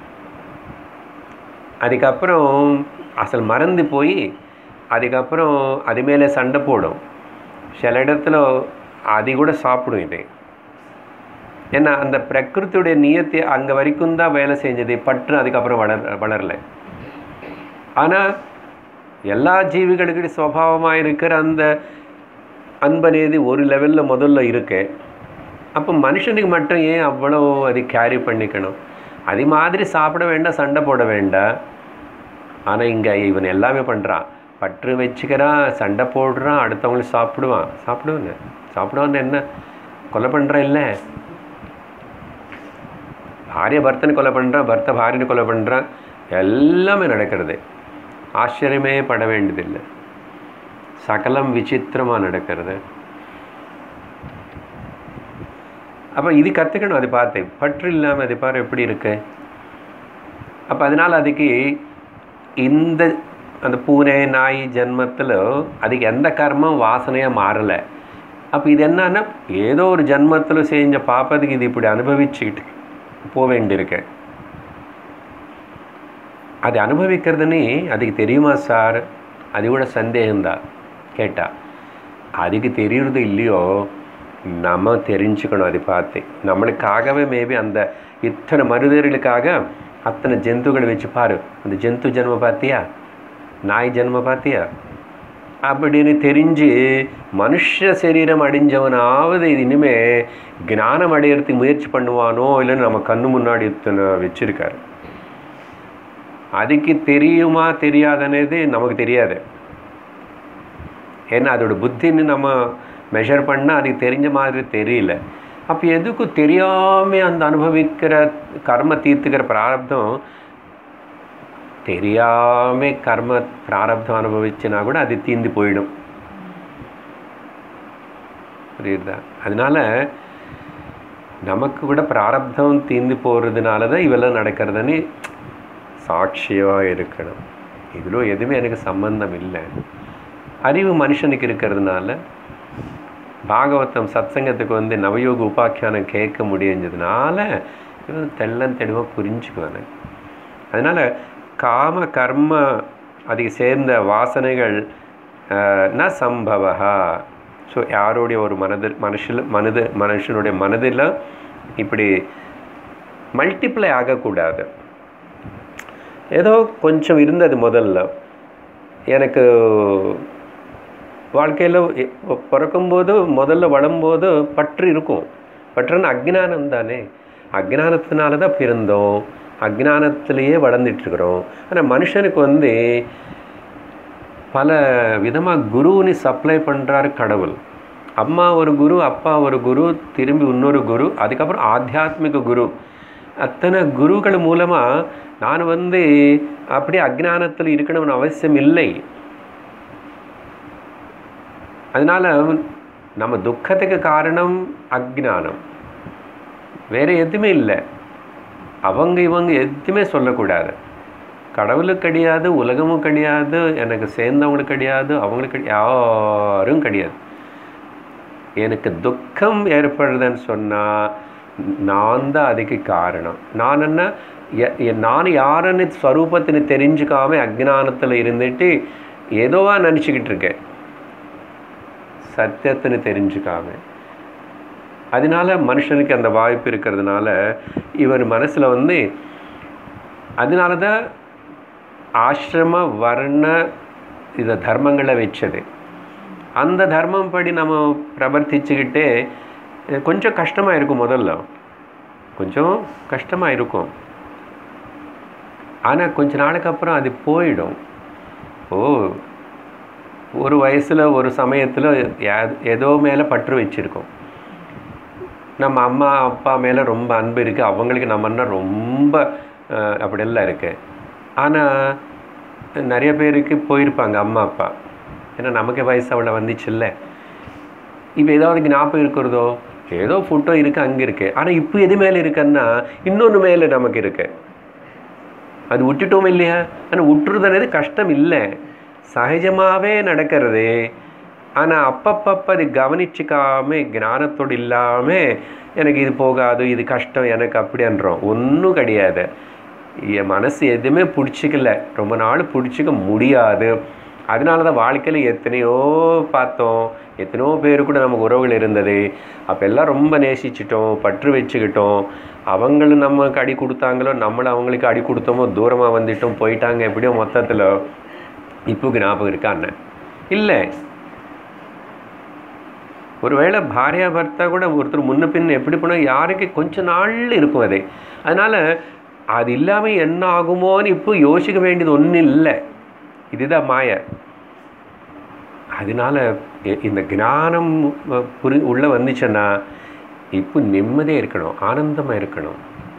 அதுக்கப்புறம் அசல் மறந்து போய் அதுக்கப்புறம் அது மேலே சண்டை போடும் சில இடத்துல அது கூட சாப்பிடும் இது ஏன்னா அந்த பிரகிருத்தியுடைய நியத்தை அங்கே வரைக்கும் தான் வேலை செஞ்சது பற்று அதுக்கப்புறம் வளர் வளரல ஆனால் எல்லா ஜீவிகளுக்கு சுவாவமாக இருக்கிற அந்த அன்பனேது ஒரு லெவலில் முதல்ல இருக்கு அப்போ மனுஷனுக்கு மட்டும் ஏன் அவ்வளோ அது கேரி பண்ணிக்கணும் அது மாதிரி சாப்பிட வேண்டாம் சண்டை போட வேண்டாம் ஆனால் இங்கே இவன் எல்லாமே பண்ணுறான் பற்று வச்சுக்கிறான் சண்டை போடுறான் அடுத்தவங்களுக்கு சாப்பிடுவான் சாப்பிடுவாங்க சாப்பிடுவான்னு என்ன கொலை பண்ணுறான் இல்லை பாரிய பர்த்தனை கொலை பண்ணுறான் பர்த்த பாரியனை கொலை பண்ணுறான் எல்லாமே நடக்கிறது ஆச்சரியமே பட வேண்டியதில்லை சகலம் விசித்திரமாக நடக்கிறது அப்போ இது கற்றுக்கணும் அதை பார்த்து பற்று இல்லாமல் அதை பாரு எப்படி இருக்கு அப்போ அதனால் அதுக்கு இந்த அந்த பூனை நாய் ஜென்மத்தில் அதுக்கு எந்த கர்மம் வாசனையாக மாறலை அப்போ இது என்னன்னா ஏதோ ஒரு ஜென்மத்தில் செஞ்ச பாப்பதுக்கு இது இப்படி அனுபவிச்சுக்கிட்டு போக வேண்டியிருக்கு அது அனுபவிக்கிறதுன்னு அதுக்கு தெரியுமா சார் அது கூட சந்தேகம்தான் கேட்டா அதுக்கு தெரியறது இல்லையோ நம்ம தெரிஞ்சுக்கணும் அதை பார்த்து நம்மளுக்காகவே மேபி அந்த இத்தனை மனிதர்களுக்காக அத்தனை ஜந்துக்களை வச்சு பாரு அந்த ஜந்து ஜென்ம பார்த்தியா நாய் ஜென்ம பார்த்தியா அப்படின்னு தெரிஞ்சு மனுஷ சரீரம் அடைஞ்சவனாவது இது இனிமே ஞானம் அடையிறதுக்கு முயற்சி பண்ணுவானோ இல்லைன்னு நம்ம கண்ணு முன்னாடி இத்தனை வச்சிருக்காரு அதுக்கு தெரியுமா தெரியாதனது நமக்கு தெரியாது ஏன்னா அதோட புத்தின்னு நம்ம மெஷர் பண்ணால் அதுக்கு தெரிஞ்ச மாதிரி தெரியல அப்போ எதுக்கும் தெரியாமல் அந்த அனுபவிக்கிற கர்ம தீர்த்துக்கிற பிராரப்தம் தெரியாம கர்ம பிராரப்தம் அனுபவிச்சுனா கூட அது தீந்து போயிடும் புரியுதா அதனால நமக்கு கூட பிராரப்தம் தீந்து போகிறதுனால தான் இவெல்லாம் நடக்கிறதுன்னு சாட்சியாக இருக்கணும் இதில் எதுவுமே எனக்கு சம்பந்தம் இல்லை அறிவு மனுஷனுக்கு இருக்கிறதுனால பாகவதம் சத்சங்கத்துக்கு வந்து நவயோக உபாக்கியானம் கேட்க முடிஞ்சதுனால இவன் தெள்ளன் தெளிவாக புரிஞ்சுக்குவானு அதனால் காம கர்ம அதுக்கு சேர்ந்த வாசனைகள் அஹ், ந சம்பவா ஸோ யாருடைய ஒரு மனதில் மனுஷில் மனது மனுஷனுடைய மனதில் இப்படி மல்டிப்ளை ஆகக்கூடாது ஏதோ கொஞ்சம் இருந்தது முதல்ல எனக்கு வாழ்க்கையில் பிறக்கும்போது முதல்ல வளரும்போது பற்று இருக்கும் பற்றுன்னு அக்ஞானம் தானே அக்ஞானத்தினால தான் பிறந்தோம் அக்ஞானத்திலேயே வளர்ந்துட்டுருக்குறோம் ஆனால் மனுஷனுக்கு வந்து பல விதமாக குருன்னு சப்ளை பண்ணுறாரு கடவுள் அம்மா ஒரு குரு அப்பா ஒரு குரு திரும்பி இன்னொரு குரு அதுக்கப்புறம் ஆத்தியாத்மிக குரு அத்தனை குருக்கள் மூலமாக நான் வந்து அப்படியே அக்ஞானத்தில் இருக்கணும்னு அவசியம் இல்லை அதனால் நம்ம துக்கத்துக்கு காரணம் அக்ஞானம் வேறு எதுவுமே இல்லை அவங்க இவங்க எதுவுமே சொல்லக்கூடாது கடவுளுக்கு கிடையாது உலகமும் கிடையாது எனக்கு சேர்ந்தவங்களுக்கு கிடையாது அவங்களுக்கு கிடை- யாரும் கிடையாது எனக்கு துக்கம் ஏற்படுதுன்னு சொன்னால் நான் தான் அதுக்கு காரணம் நான் என்ன எ- எ- நான் யாருன்னு ஸ்வரூபத்தின்னு தெரிஞ்சுக்காம அக்ஞானத்தில் இருந்துட்டு ஏதோவா நினச்சிக்கிட்டு இருக்கேன் சத்தியத்தின்னு தெரிஞ்சுக்காம அதனால மனுஷனுக்கு அந்த வாய்ப்பு இருக்கிறதுனால இவர் மனசில் வந்து அதனால தான் ஆசிரம வர்ண இந்த தர்மங்களை வச்சது அந்த தர்மம் படி நம்ம பிரவர்த்திச்சுக்கிட்டே அஹ், கொஞ்சம் கஷ்டமாக இருக்கும் முதல்ல கொஞ்சம் கஷ்டமாக இருக்கும் ஆனால் கொஞ்ச நாளுக்கு அப்புறம் அது போயிடும் ஓ ஒரு வயசில் ஒரு சமயத்தில் ஏதோ மேலே பற்று வச்சுருக்கோம் நம்ம அம்மா அப்பா மேலே ரொம்ப அன்பு இருக்குது அவங்களுக்கு நம்மன்னா ரொம்ப அஹ், அப்படியெல்லாம் இருக்குது ஆனால் நிறைய பேருக்கு போயிருப்பாங்க அம்மா அப்பா ஏன்னா நமக்கு வயசு அவ்வளோ வந்துச்சுல்ல இப்போ ஏதாவது ஞாபகம் இருக்கிறதோ ஏதோ ஃபோட்டோ இருக்குது அங்கே இருக்குது ஆனால் இப்போ எது மேலே இருக்குன்னா இன்னொன்று மேலே நமக்கு இருக்கு அது விட்டுட்டோம் இல்லையா ஆனால் விட்டுறதுனது கஷ்டம் இல்லை சகஜமாகவே நடக்கிறது ஆனால் அப்பப்பப்போ அது கவனிச்சிக்காம ஞானத்தோடு இல்லாமல் எனக்கு இது போகாது இது கஷ்டம் எனக்கு அப்படின்றோம் ஒன்றும் கிடையாது என் மனசு எதுவுமே பிடிச்சிக்கல ரொம்ப நாள் பிடிச்சிக்க முடியாது அதனால தான் வாழ்க்கையில் எத்தனையோ பார்த்தோம் எத்தனையோ பேர் கூட நமக்கு உறவுகள் இருந்தது அப்போ எல்லாம் ரொம்ப நேசிச்சிட்டோம் பற்று வச்சுக்கிட்டோம் அவங்களும் நமக்கு அடி கொடுத்தாங்களோ நம்மளும் அவங்களுக்கு அடி கொடுத்தோமோ தூரமாக வந்துட்டோம் போயிட்டாங்க எப்படியோ மொத்தத்தில் இப்போ ஞாபகம் இருக்கா அண்ணன் இல்லை ஒருவேளை பாரியா பர்த்தா கூட ஒருத்தர் முன்ன பின்ன எப்படி போனால் யாருக்கு கொஞ்ச நாள் இருக்கும் அது அதனால் அது இல்லாமல் என்ன ஆகுமோன்னு இப்போ யோசிக்க வேண்டியது ஒன்றும் இல்லை இதுதான் மாய அதனால இ- இந்த ஞானம் அஹ், புரி உள்ளே வந்துச்சுன்னா இப்போ நிம்மதியாக இருக்கணும் ஆனந்தமாக இருக்கணும்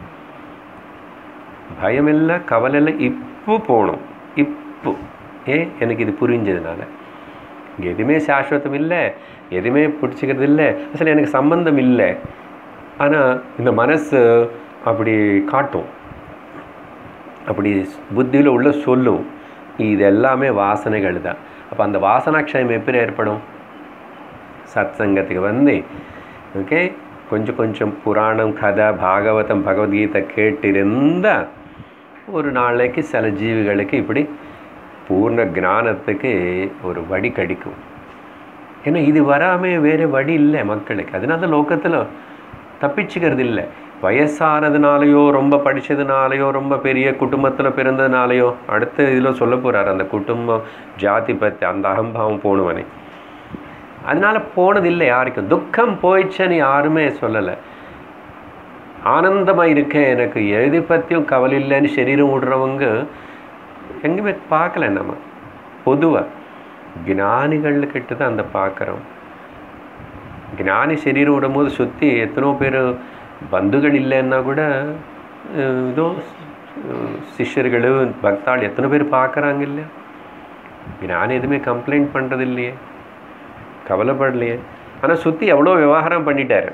பயமில்லை கவலை இல்லை இப்போ போகணும் இப்போ ஏன் எனக்கு இது புரிஞ்சதுனால இங்கே எதுவுமே சாஸ்வதம் இல்லை எதுவுமே பிடிச்சிக்கிறது இல்லை அசல் எனக்கு சம்பந்தம் இல்லை ஆனால் இந்த மனசு அப்படி காட்டும் அப்படி புத்தியில் உள்ள சொல்லும் இது எல்லாமே வாசனைகள் தான் அப்போ அந்த வாசனாட்சயம் எப்படி ஏற்படும் சத் சங்கத்துக்கு வந்து ஓகே கொஞ்சம் கொஞ்சம் புராணம் கதை பாகவதம் பகவத்கீதை கேட்டிருந்தா ஒரு நாளைக்கு சில ஜீவிகளுக்கு இப்படி பூர்ண ஞானத்துக்கு ஒரு வழி கிடைக்கும் ஏன்னா இது வராமல் வேறு வழி இல்லை மக்களுக்கு அதனால லோகத்தில் தப்பிச்சுக்கிறது இல்லை வயசானதுனாலையோ ரொம்ப படித்ததுனாலையோ ரொம்ப பெரிய குடும்பத்தில் பிறந்ததுனாலையோ அடுத்த இதில் சொல்ல போகிறார் அந்த குடும்பம் ஜாதி பற்றி அந்த அகம்பாவம் போணுவனே அதனால போனதில்லை யாருக்கும் துக்கம் போயிடுச்சுன்னு யாருமே சொல்லலை ஆனந்தமாக இருக்கேன் எனக்கு எது பற்றியும் கவலை இல்லைன்னு சரீரம் விடுறவங்க எங்கேயுமே பார்க்கல நம்ம பொதுவாக ஞானிகள்கிட்ட தான் அந்த பார்க்குறோம் ஞானி சரீரம் விடும்போது சுற்றி எத்தனோ பேர் பந்துகள் இல்லைன்னா கூட அஹ், ஏதோ அஹ், சிஷ்யர்கள் பக்தாள் எத்தனை பேர் பார்க்குறாங்க இல்லையா ஞானி எதுவுமே கம்ப்ளைண்ட் பண்ணுறது இல்லையே கவலைப்படலையே ஆனால் சுற்றி எவ்வளோ விவகாரம் பண்ணிட்டாரு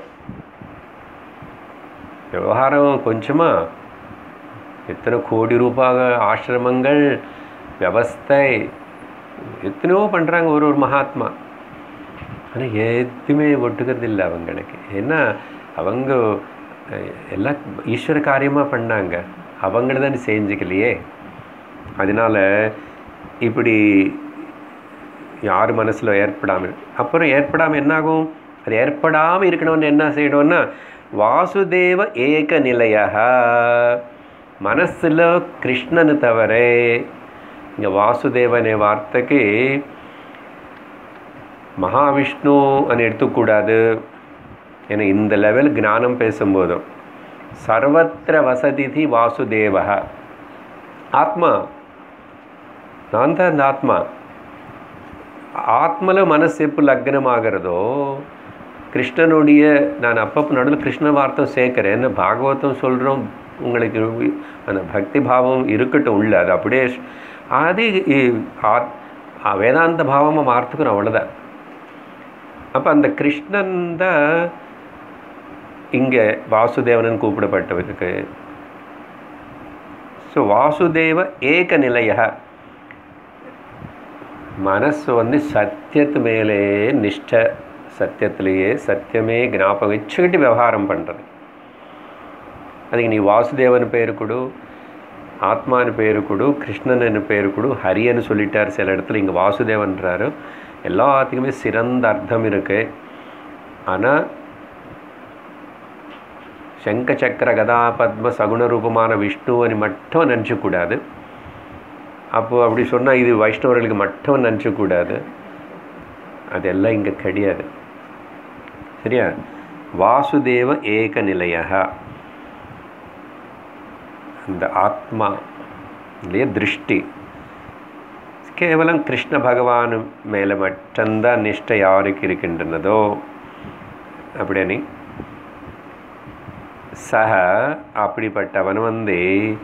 விவகாரம் கொஞ்சமாக எத்தனை கோடி ரூபாய் ஆசிரமங்கள் விவஸ்தை எத்தனையோ பண்ணுறாங்க ஒரு ஒரு மகாத்மா ஆனால் எதுவுமே ஒட்டுக்கிறது இல்லை அவங்களுக்கு ஏன்னா அவங்க அஹ், எல்லாம் ஈஸ்வர காரியமாக பண்ணாங்க அவங்கள தான் செஞ்சுக்கலையே அதனால இப்படி யார் மனசில் ஏற்படாமல் அப்புறம் ஏற்படாமல் என்னாகும் அது ஏற்படாமல் இருக்கணும்னு என்ன செய்யணும்னா வாசுதேவ ஏக நிலையா மனசில் கிருஷ்ணனு தவிர இங்கே வாசுதேவனே வார்த்தைக்கு மகாவிஷ்ணு అని எடுத்துக்கூடாது ஏன்னா இந்த லெவல் ஞானம் பேசும்போதும் சர்வத்திர வசதிதி வாசுதேவ ஆத்மா நான் தான் அந்த ஆத்மா ஆத்மல மனசு எப்போ லக்னமாகிறதோ கிருஷ்ணனுடைய நான் அப்பப்போ நடுவில் கிருஷ்ண வார்த்தை சேர்க்குறேன் என்ன பாகவதம் சொல்கிறோம் உங்களுக்கு அந்த பக்தி பாவம் இருக்கட்டும் உள்ள அது அப்படியே அது இ- ஆத்- ஆ வேதாந்த பாவமாக மாற்றுக்கிறோம் அவ்வளோதான் அப்போ அந்த கிருஷ்ணன் தான் இங்கே வாசுதேவனன் கூப்பிடப்பட்டவருக்கு ஸோ வாசுதேவ ஏக நிலைய மனசு வந்து சத்தியத்து மேலே நிஷ்ட சத்தியத்திலேயே சத்தியமே ஞாபகம் வச்சுக்கிட்டு விவகாரம் பண்ணுறது அதுக்கு நீ வாசுதேவன் பேர் கொடு ஆத்மான்னு பேர் கொடு கிருஷ்ணன் பேர் கொடு ஹரியன்னு சொல்லிட்டார் சில இடத்துல இங்கே வாசுதேவன்றாரு எல்லாத்துக்குமே சிறந்த அர்த்தம் இருக்கு ஆனால் சங்க சக்கர கதா பத்ம சகுண ரூபமான விஷ்ணுவனி மட்டும் நினச்சக்கூடாது அப்போது அப்படி சொன்னால் இது வைஷ்ணவர்களுக்கு மட்டும் நினச்சக்கூடாது அதெல்லாம் இங்கே கிடையாது சரியா வாசுதேவ ஏக நிலையா அந்த ஆத்மா இல்லையா திருஷ்டி கேவலம் கிருஷ்ண பகவான் மேலே மட்டும்தான் நிஷ்டை யாருக்கு இருக்கின்றனதோ அப்படின்னு சக அப்படிப்பட்டவன் வந்து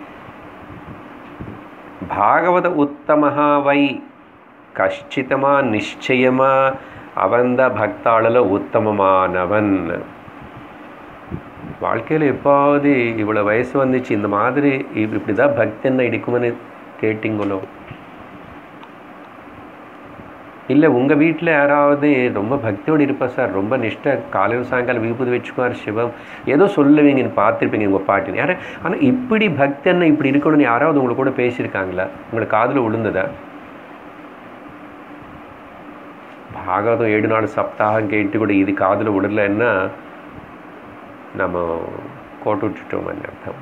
பாகவத உத்தமஹா வை கஷ்டிதமா நிச்சயமா அவந்த பக்தாளில் உத்தமமானவன் வாழ்க்கையில் எப்பாவது இவ்வளோ வயசு வந்துச்சு இந்த மாதிரி இப்- இப்படி தான் பக்தி என்ன இடிக்கும்னு கேட்டிங்களோ இல்லை உங்கள் வீட்டில் யாராவது ரொம்ப பக்தியோடு இருப்பா சார் ரொம்ப நிஷ்டை காலையில் சாயங்காலம் விபூதி வச்சுக்குவார் சிவம் ஏதோ சொல்லுவீங்கன்னு பார்த்துருப்பீங்க உங்கள் பாட்டின்னு யாரும் ஆனால் இப்படி பக்தி என்ன இப்படி இருக்கணும்னு யாராவது உங்களுக்கு கூட பேசியிருக்காங்களா உங்களுக்கு காதில் விழுந்ததா பாகவதம் ஏழு நாள் சப்தாகம் கேட்டு கூட இது காதில் விடலைன்னா நம்ம கோட்டு விட்டுட்டோம்னு அர்த்தம்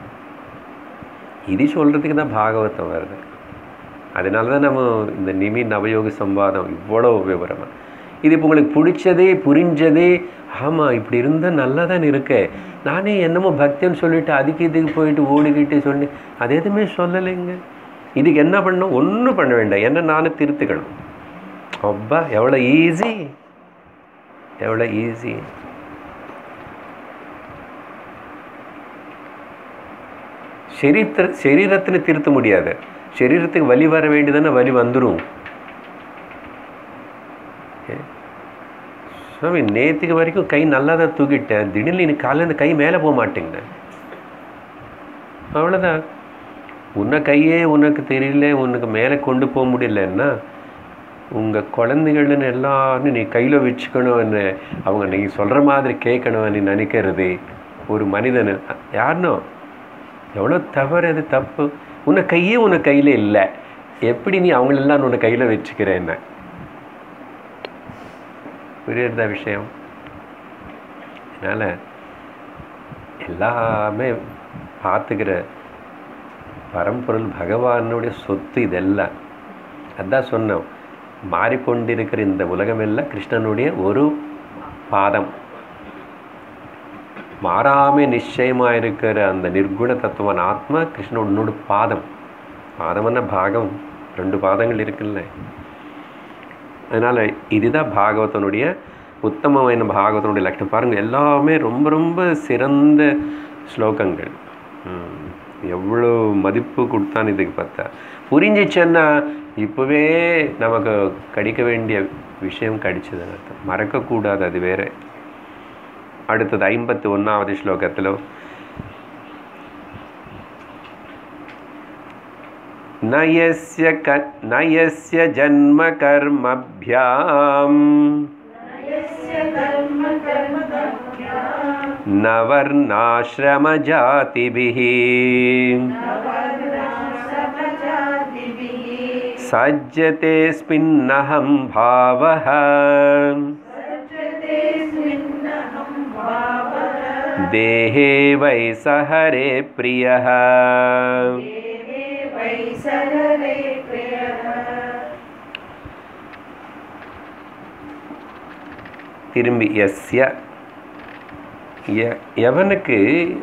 இது சொல்கிறதுக்கு தான் பாகவதம் வருது அதனால தான் நம்ம இந்த நிமி நவயோக சம்பாதம் இவ்வளோ விவரமாக இது இப்போ உங்களுக்கு பிடிச்சதே புரிஞ்சதே ஆமாம் இப்படி இருந்தால் நல்லா தான் இருக்கே நானே என்னமோ பக்தின்னு சொல்லிட்டு அதுக்கு இதுக்கு போயிட்டு ஓடிக்கிட்டு சொல்லி அது எதுவுமே சொல்லலைங்க இதுக்கு என்ன பண்ணணும் ஒன்றும் பண்ண வேண்டாம் என்ன நானும் திருத்துக்கணும் அப்பா எவ்வளோ ஈஸி எவ்வளோ ஈஸி சரீரத்தை சரீரத்தில் திருத்த முடியாது சரீரத்துக்கு வலி வர வேண்டியதுன்னா வலி வந்துடும் சுவாமி நேற்றுக்கு வரைக்கும் கை நல்லா தான் தூக்கிட்டேன் திடீர்னு இன்னைக்கு காலையில் இந்த கை மேலே போக மாட்டேங்குது அவ்வளோதான் உன்னை கையே உனக்கு தெரியல உனக்கு மேலே கொண்டு போக முடியலன்னா உங்கள் குழந்தைகள்னு எல்லாரும் நீ கையில் வச்சுக்கணும்னு அவங்க நீ சொல்கிற மாதிரி கேட்கணும்னு நினைக்கிறது ஒரு மனிதன் யாருனோ எவ்வளோ தவறு அது தப்பு உன்னை கையே உன்னை கையில் இல்லை எப்படி நீ அவங்களெல்லாம் உன்னை கையில் வச்சுக்கிறேன்னு புரியுறதா விஷயம் அதனால் எல்லாமே பார்த்துக்கிற பரம்பொருள் பகவானுடைய சொத்து இதெல்லாம் அதான் சொன்னோம் மாறிக்கொண்டிருக்கிற இந்த உலகமெல்லாம் கிருஷ்ணனுடைய ஒரு பாதம் மாறாமே நிச்சயமாக இருக்கிற அந்த நிர்குண தத்துவன் ஆத்மா கிருஷ்ணனோட பாதம் பாதம்னா பாகம் ரெண்டு பாதங்கள் இருக்குல்ல அதனால் இதுதான் பாகவதனுடைய உத்தமமான பாகவதனுடைய லட்சணம் பாருங்கள் எல்லாமே ரொம்ப ரொம்ப சிறந்த ஸ்லோகங்கள் ம், எவ்வளோ மதிப்பு கொடுத்தான் இதுக்கு பார்த்தா புரிஞ்சிச்சேன்னா இப்போவே நமக்கு கிடைக்க வேண்டிய விஷயம் கிடைச்சதுன்னு அர்த்தம் மறக்கக்கூடாது அது வேற அடுத்தது ஐம்பத்தி ஒன்றாவது ஸ்லோகத்தில் न यस्य क न यस्य जन्मकर्मभ्याम् यस्य कर्म कर्मभ्यां न वर्णाश्रमजातिभिः नवर्णाश्रमजातिभिः सज्जतेऽस्मिन्नहं भावः सज्जतेऽस्मिन्नहं भावः देहे वै सहरे प्रियः देवे वै सहरे प्रियः திரும்பி எஸ்ய எ- எவனுக்கு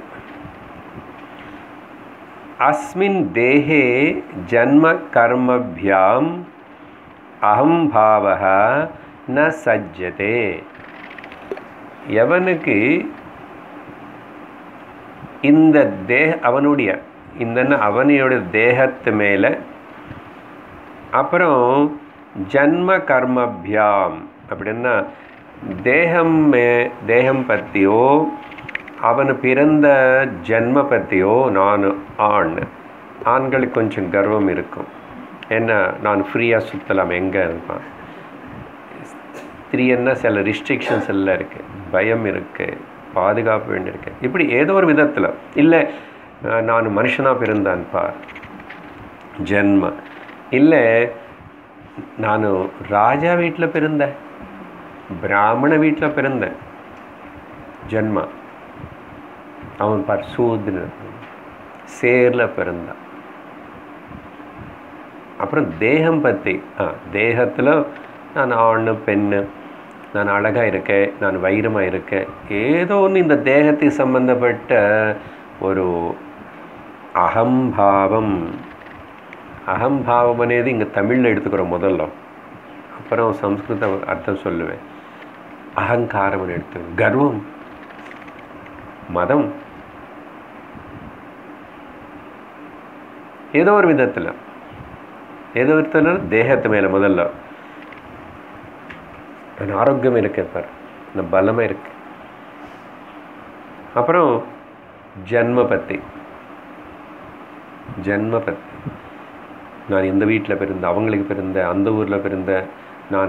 அஸ்மின் தேகே ஜன்ம கர்மபியாம் அகம் பாவக ந சஜ்ஜதே எவனுக்கு இந்த தேக அவனுடைய இந்த அவனுடைய தேகத்து மேலே அப்புறம் ஜன்ம கர்மபியாம் அப்படின்னா தேகம் மே- தேகம் பற்றியோ அவன் பிறந்த ஜென்ம பற்றியோ நான் ஆண் ஆண்களுக்கு கொஞ்சம் கர்வம் இருக்கும் என்ன நான் ஃப்ரீயாக சுற்றலாம் எங்கே இருப்பான் ஸ்திரீன்னா சில ரிஸ்ட்ரிக்ஷன்ஸ் எல்லாம் இருக்குது பயம் இருக்குது பாதுகாப்பு வேண்டியிருக்கு இப்படி ஏதோ ஒரு விதத்தில் இல்லை அஹ், நான் மனுஷனாக பிறந்தான் பார் ஜென்ம இல்லை நான் ராஜா வீட்டில் பிறந்தேன் பிராமண வீட்டில் பிறந்தேன் ஜென்மா அவன் பார் சூத்ரன் சேரில் பிறந்தான் அப்புறம் தேகம் பற்றி ஆ தேகத்தில் நான் ஆண் பெண்ணு நான் அழகாக இருக்கேன் நான் வைரமாக இருக்கேன் ஏதோ ஒன்று இந்த தேகத்துக்கு சம்பந்தப்பட்ட ஒரு அகம்பாவம் அகம்பாவம் అనేది இங்கே தமிழில் எடுத்துக்கிறோம் முதல்ல அப்புறம் சம்ஸ்கிருத அர்த்தம் சொல்லுவேன் அகங்காரம் எடுத்து கர்வம் மதம் ஏதோ ஒரு விதத்தில் ஏதோ ஒரு விதத்தில் தேகத்து மேலே முதல்ல நான் ஆரோக்கியம் இருக்கேன் பார் நான் பலமாக இருக்கு அப்புறம் ஜன்ம பத்தி ஜன்ம பத்தி நான் இந்த வீட்டில் பிறந்தேன் அவங்களுக்கு பிறந்தேன் அந்த ஊரில் பிறந்தேன் நான்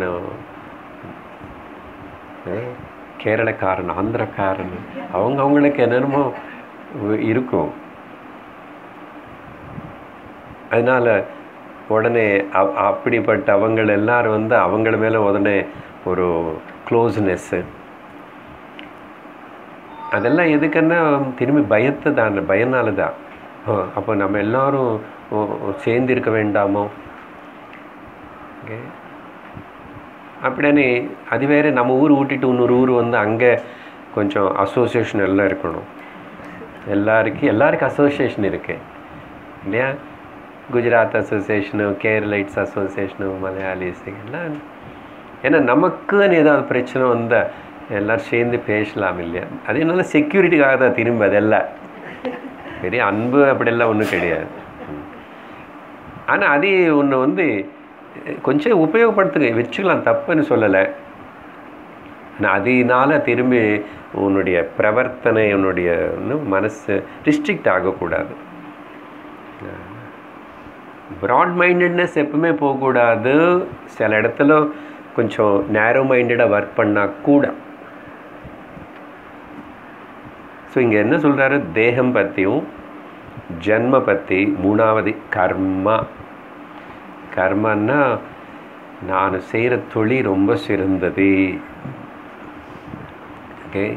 ஏ, கேரளக்காரன் ஆந்திரக்காரன் அவங்க அவங்களுக்கு என்னென்னமோ இருக்கும் அதனால் உடனே அ- அப்படிப்பட்ட அவங்கள் எல்லாரும் வந்து அவங்கள மேலே உடனே ஒரு க்ளோஸ்னஸ்ஸு அதெல்லாம் எதுக்குன்னா திரும்பி பயத்தை தான் பயனால தான் அப்போ நம்ம எல்லாரும் ஓ- ஓ, சேர்ந்து இருக்க வேண்டாமோ ஓகே அப்படியே அது வேற நம்ம ஊர் விட்டுட்டு இன்னொரு ஊர் வந்து அங்கே கொஞ்சம் அசோசியேஷன் எல்லாம் இருக்கணும் எல்லாருக்கும் எல்லாருக்கும் அசோசியேஷன் இருக்கு இல்லையா குஜராத் அசோசியேஷனு கேரளைட்ஸ் அசோசியேஷனு மலையாளிஸ் எல்லாம் ஏன்னா நமக்குன்னு ஏதாவது பிரச்சனை வந்தால் எல்லாரும் சேர்ந்து பேசலாம் இல்லையா அது என்னால செக்யூரிட்டிக்காக தான் திரும்ப அதெல்லாம் பெரிய அன்பு அப்படியெல்லாம் ஒன்றும் கிடையாது ஆனால் அது ஒன்று வந்து கொஞ்சம் உபயோகப்படுத்துங்க வச்சுக்கலாம் தப்புன்னு சொல்லலை ஆனால் அதனால திரும்பி உன்னுடைய பிரவர்த்தனை உன்னுடைய இன்னும் மனசு ரிஸ்ட்ரிக்ட் ஆகக்கூடாது ப்ராட் மைண்டட்னஸ் எப்பவுமே போகக்கூடாது சில இடத்துல கொஞ்சம் நேரோ மைண்டடாக ஒர்க் பண்ணால் கூட ஸோ இங்கே என்ன சொல்கிறாரு தேகம் பற்றியும் ஜன்ம பற்றி மூணாவது கர்மா கர்மன்னா நான் செய்கிற தொழில் ரொம்ப சிறந்தது ஓகே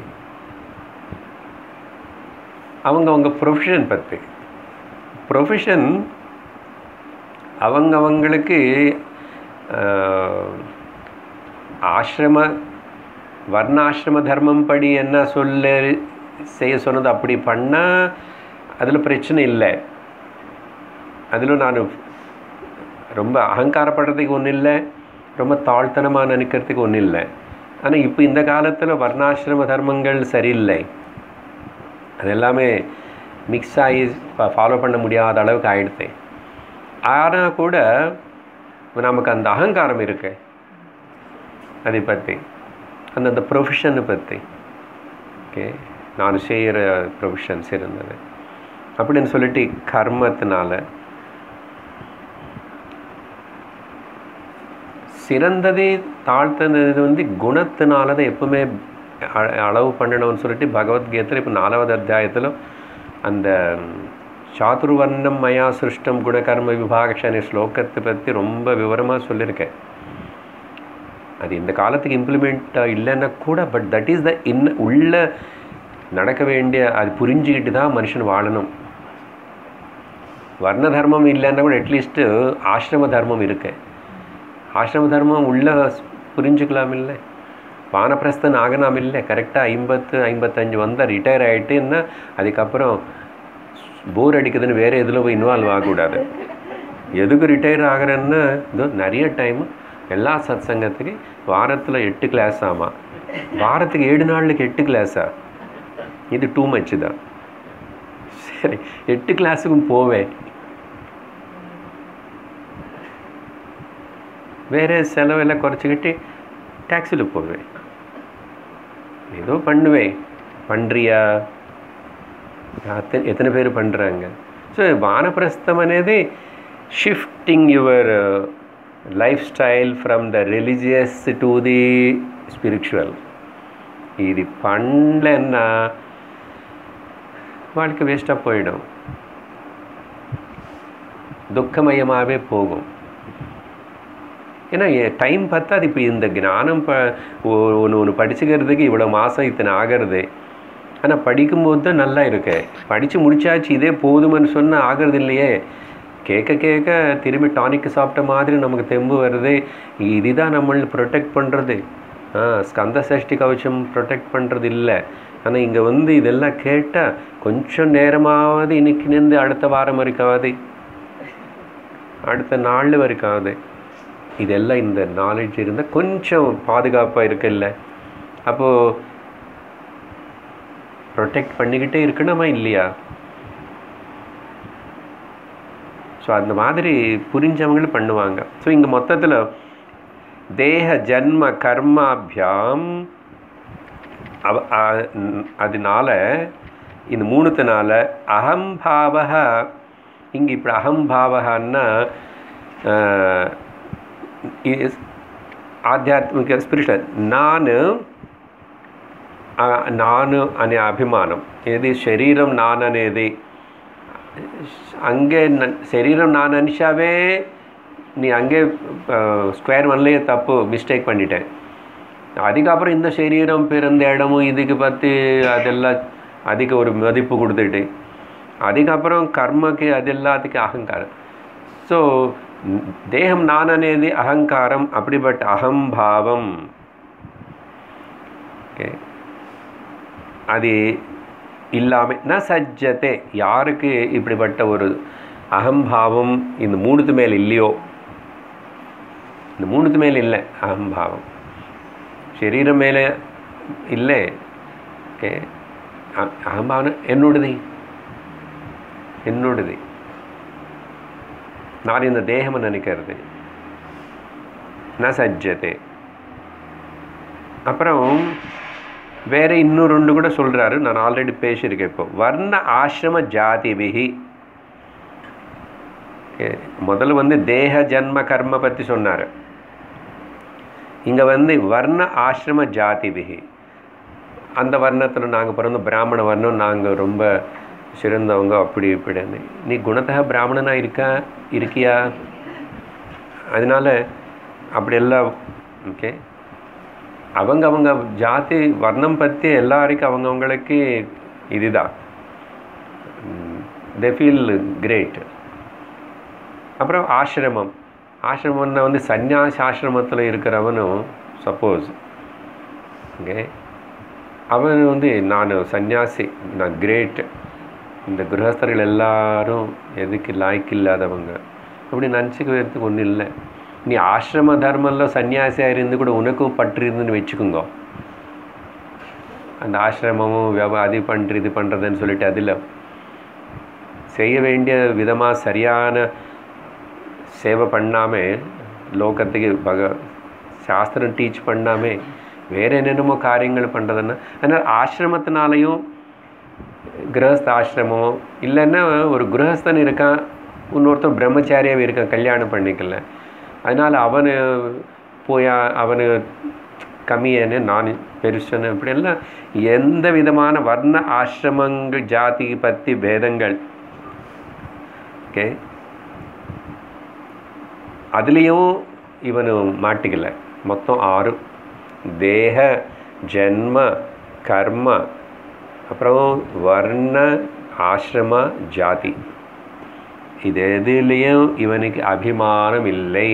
அவங்க அவங்க ப்ரொஃபஷன் பற்றி ப்ரொஃபஷன் அவங்க அவங்களுக்கு ஆஹ், ஆசிரம வர்ணாசிரம தர்மம் படி என்ன சொல்ல செய்ய சொன்னது அப்படி பண்ணால் அதில் பிரச்சனை இல்லை அதில் நான் ரொம்ப அகங்காரப்படுறதுக்கு ஒன்றும் இல்லை ரொம்ப தாழ்த்தனமாக நினைக்கிறதுக்கு ஒன்றும் இல்லை ஆனால் இப்போ இந்த காலத்தில் வர்ணாசிரம தர்மங்கள் சரியில்லை அது எல்லாமே மிக்ஸ் ஆகி ஃபாலோ பண்ண முடியாத அளவுக்கு ஆயிடுது ஆனால் கூட நமக்கு அந்த அகங்காரம் இருக்கு அதை பற்றி அந்தந்த ப்ரொஃபஷனை பற்றி ஓகே நான் செய்கிற ப்ரொஃபஷன் சிறந்தது அப்படின்னு சொல்லிட்டு கர்மத்தினால சிறந்ததே தாழ்த்தினது வந்து குணத்தினால தான் எப்பவுமே அ- அளவு பண்ணணும்னு சொல்லிட்டு பகவத்கீதையில் இப்போ நாலாவது அத்தியாயத்தில் அந்த சாதுர்வர்ணம் மயா சிருஷ்டம் குணகர்ம விபாகஷன ஸ்லோகத்தை பற்றி ரொம்ப விவரமாக சொல்லியிருக்கேன் அது இந்த காலத்துக்கு இம்ப்ளிமெண்ட் இல்லைன்னா கூட but that is the in உள்ள நடக்க வேண்டிய அது புரிஞ்சுக்கிட்டு தான் மனுஷன் வாழணும் வர்ண தர்மம் இல்லைன்னா கூட அட்லீஸ்ட்டு ஆசிரம தர்மம் இருக்கு ஆசிரம தர்மம் உள்ள புரிஞ்சுக்கலாம் இல்லை வானப்பிரஸ்தன் ஆகலாம் இல்லை கரெக்டாக ஐம்பத்து ஐம்பத்தஞ்சு வந்தால் ரிட்டையர் ஆகிட்டுன்னா அதுக்கப்புறம் போர் அடிக்குதுன்னு வேறு எதில் போய் இன்வால்வ் ஆகக்கூடாது எதுக்கு ரிட்டையர் ஆகிறேன்னா இதோ நிறைய டைம் எல்லா சத் சங்கத்துக்கு வாரத்தில் எட்டு கிளாஸ் ஆமாம் வாரத்துக்கு ஏழு நாளுக்கு எட்டு கிளாஸா இது டூ மச் தான் சரி எட்டு கிளாஸுக்கும் போவேன் வேறு செலவெல்லாம் குறைச்சிக்கிட்டு டாக்ஸியில் போவேன் ஏதோ பண்ணுவேன் பண்ணுறியா అత- ఎతని పేరు పండురాంగ సో వానప్రస్థం అనేది shifting your lifestyle from the religious to the spiritual ఇది పండ్లన్నా வாழ்க்கை வேஸ்ட்டாக போயிடும் துக்கமயமாகவே போகும் ஏன்னா டைம் பார்த்தா அது இப்போ இந்த ஞானம் ப ஒன்று ஒன்று படிச்சுக்கிறதுக்கு இவ்வளோ மாதம் இத்தனை ஆகிறது ஆனால் படிக்கும்போது தான் நல்லா இருக்கு படித்து முடிச்சாச்சு இதே போதும்னு சொன்னால் ஆகிறது இல்லையே கேட்க கேட்க திரும்பி டானிக் சாப்பிட்ட மாதிரி நமக்கு தெம்பு வருது இதுதான் நம்மளை ப்ரொடெக்ட் பண்ணுறது ஆ ஸ்கந்த சஷ்டி கவச்சம் ப்ரொடெக்ட் பண்ணுறது இல்லை ஆனால் இங்கே வந்து இதெல்லாம் கேட்டால் கொஞ்சம் நேரமாவது இன்னைக்கு நின்று அடுத்த வாரம் வரைக்காவது அடுத்த நாள் வரைக்காவது இதெல்லாம் இந்த நாலேஜ் இருந்தால் கொஞ்சம் பாதுகாப்பாக இருக்குல்ல அப்போது ப்ரொடெக்ட் பண்ணிக்கிட்டே இருக்கணுமா இல்லையா ஸோ அந்த மாதிரி புரிஞ்சவங்களும் பண்ணுவாங்க ஸோ இங்கே மொத்தத்தில் தேக ஜன்ம கர்மாபியாம் அவ அ- ம், அதனால இந்த மூணுத்தினால அகம்பாவக இங்கே இப்படி அகம்பாவகன்னா ఆధ్యాత్మిక స్పిరిచువల్ నాన్ ఆ, నాను అనే అభిమానం ఏది శరీరం నాన్ అనేది అంగే న- శరీరం నాన్ అనిషావే நீ அங்கே ஸ்கொயர் ஒன்லேயே தப்பு மிஸ்டேக் பண்ணிட்டேன் அதுக்கப்புறம் இந்த சரீரம் பிறந்த இடமும் இதுக்கு பற்றி அதெல்லாம் அதுக்கு ஒரு மதிப்பு கொடுத்துட்டு அதுக்கப்புறம் కర్మకి అది எல்லாத்துக்கு అహంకారం సో దేహం నాననేది అహంకారం அப்படிப்பட்ட అహంభావం ஓகே அது இல்லாமல் ந சஜ்ஜத்தை யாருக்கு இப்படிப்பட்ட ஒரு அகம்பாவம் இந்த மூணுத்து மேல் இல்லையோ இந்த மூணுத்து மேல் இல்லை அகம்பாவம் ശരീരം മേലെ ഇല്ലേ ഓക്കെ അഹംഭാവന എന്നോടത് என்னோடது நான் இந்த தேகம் நினைக்கிறது ந சஜ்ஜதே அப்புறம் வேற இன்னும் ரெண்டு கூட சொல்றாரு நான் ஆல்ரெடி பேசியிருக்கேன் இப்போ வர்ண ஆசிரம ஜாதிபிகி Okay. முதல்ல வந்து தேக ஜன்ம கர்ம பற்றி சொன்னார் இங்கே வந்து வர்ண ஆசிரம ஜாதிபிகி அந்த வர்ணத்தில் நாங்கள் பிறந்த பிராமண வர்ணம் நாங்கள் ரொம்ப சிறந்தவங்க அப்படி இப்படின்னு நீ குணத்தக பிராமணனா இருக்கா இருக்கியா அதனால அப்படியெல்லாம் ஓகே அவங்க அவங்க ஜாதி வர்ணம் பற்றி எல்லாருக்கும் அவங்கவுங்களுக்கு இதுதான் தே ஃபீல் கிரேட் அப்புறம் ஆசிரமம் ஆசிரமம்னா வந்து சந்நியாச ஆசிரமத்தில் இருக்கிறவனும் சப்போஸ் ஓகே அவன் வந்து நான் சந்நியாசி நான் கிரேட் இந்த கிரகஸ்தர்கள் எல்லாரும் எதுக்கு லாய்க்கு இல்லாதவங்க அப்படி நினச்சிக்கிறதுக்கு ஒன்றும் இல்லை நீ ஆசிரம தர்மம்ல சன்னியாசியாக இருந்து கூட உனக்கும் பற்று இருந்துன்னு வச்சுக்கோங்க அந்த ஆசிரமமும் வியாப அது பண்ணுற இது பண்ணுறதுன்னு சொல்லிட்டு அதில் செய்ய வேண்டிய விதமாக சரியான சேவை பண்ணாமல் லோகத்துக்கு பக சாஸ்திரம் டீச் பண்ணாமல் வேறு என்னென்னமோ காரியங்கள் பண்ணுறதுன்னா அதனால் ஆசிரமத்தினாலையும் கிரகஸ்த ஆசிரமம் இல்லைன்னா ஒரு கிரகஸ்தன் இருக்கான் இன்னொருத்தன் பிரம்மச்சாரியாவே இருக்கான் கல்யாணம் பண்ணிக்கல அதனால் அவனு போய் அவனு கம்மியன்னு நான் பெருசன்னு இப்படியெல்லாம் எந்த விதமான வர்ண ஆசிரமங்கள் ஜாதி பற்றி பேதங்கள் ஓகே அதுலேயும் இவனு மாட்டிக்கல மொத்தம் ஆறு தேக ஜென்ம கர்ம அப்புறம் வர்ண ஆசிரம ஜாதி இது எதுலேயும் இவனுக்கு அபிமானம் இல்லை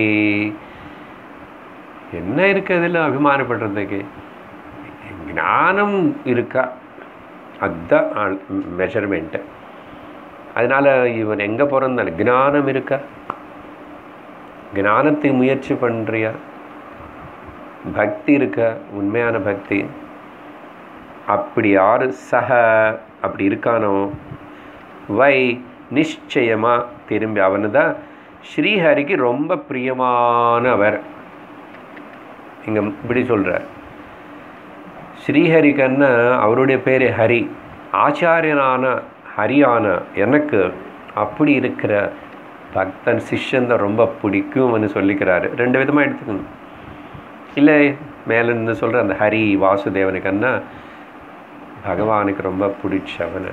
என்ன இருக்கு அதில் அபிமானப்படுறதுக்கு ஞானம் இருக்கா அதுதான் மெஷர்மெண்ட்டு அதனால் இவன் எங்கே பிறந்தான் ஞானம் இருக்கா ஞானத்துக்கு முயற்சி பண்ணுறியா பக்தி இருக்கா உண்மையான பக்தி அப்படி யார் சக அப்படி இருக்கானோ வை நிச்சயமாக திரும்பி அவனு தான் ஸ்ரீஹரிக்கு ரொம்ப பிரியமானவர் இங்கே இப்படி சொல்கிறார் ஸ்ரீஹரிக்கன்னா அவருடைய பேர் ஹரி ஆச்சாரியனான ஹரியான எனக்கு அப்படி இருக்கிற பக்தன் சிஷ்யன் தான் ரொம்ப பிடிக்கும்னு சொல்லிக்கிறாரு ரெண்டு விதமாக எடுத்துக்கணும் இல்லை மேலேருந்து சொல்கிற அந்த ஹரி வாசுதேவனுக்கன்னா பகவானுக்கு ரொம்ப பிடிச்சவன்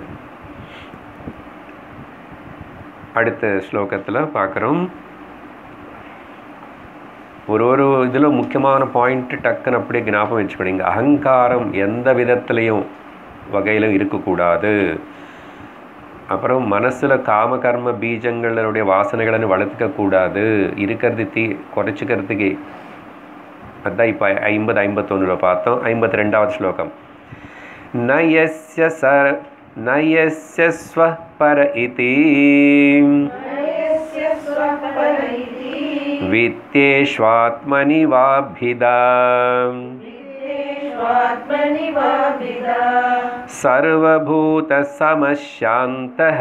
அடுத்த ஸ்லோகத்தில் பார்க்குறோம் ஒரு ஒரு இதில் முக்கியமான பாயிண்ட் டக்குன்னு அப்படியே ஞாபகம் வச்சுக்கணுங்க அகங்காரம் எந்த விதத்துலேயும் வகையிலும் இருக்கக்கூடாது அப்புறம் மனசில் காம கர்ம பீஜங்களுடைய வாசனைகளை வளர்த்துக்கக்கூடாது இருக்கிறது தீ குறைச்சிக்கிறதுக்கு அதான் இப்போ ஐம்பது ஐம்பத்தொன்னில் பார்த்தோம் ஐம்பத்தி ரெண்டாவது ஸ்லோகம் நயஸ்ய ச நயஸ்ய ஸ்வ பர இதி नयस्य स्वपर इति वित्तेष्वात्मनि वाभिदा वित्तेष्वात्मनि वा विदा सर्वभूतसमशान्तः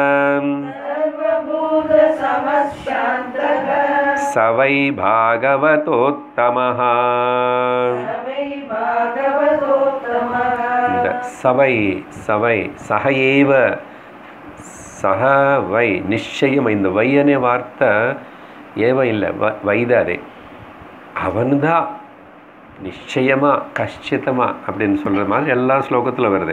सर्वभूतसमशान्तः स वै भागवतोत्तमः स वै भागवतोत्तमः இந்த சவை சவை சக ஏவ சக வை நிச்சயம் இந்த வை அనే வார்த்தை ஏவ இல்லை வ வைதாரே அவன்தான் நிச்சயமா கஷ்டிதமா அப்படின்னு சொல்கிற மாதிரி எல்லா ஸ்லோகத்தில் வருது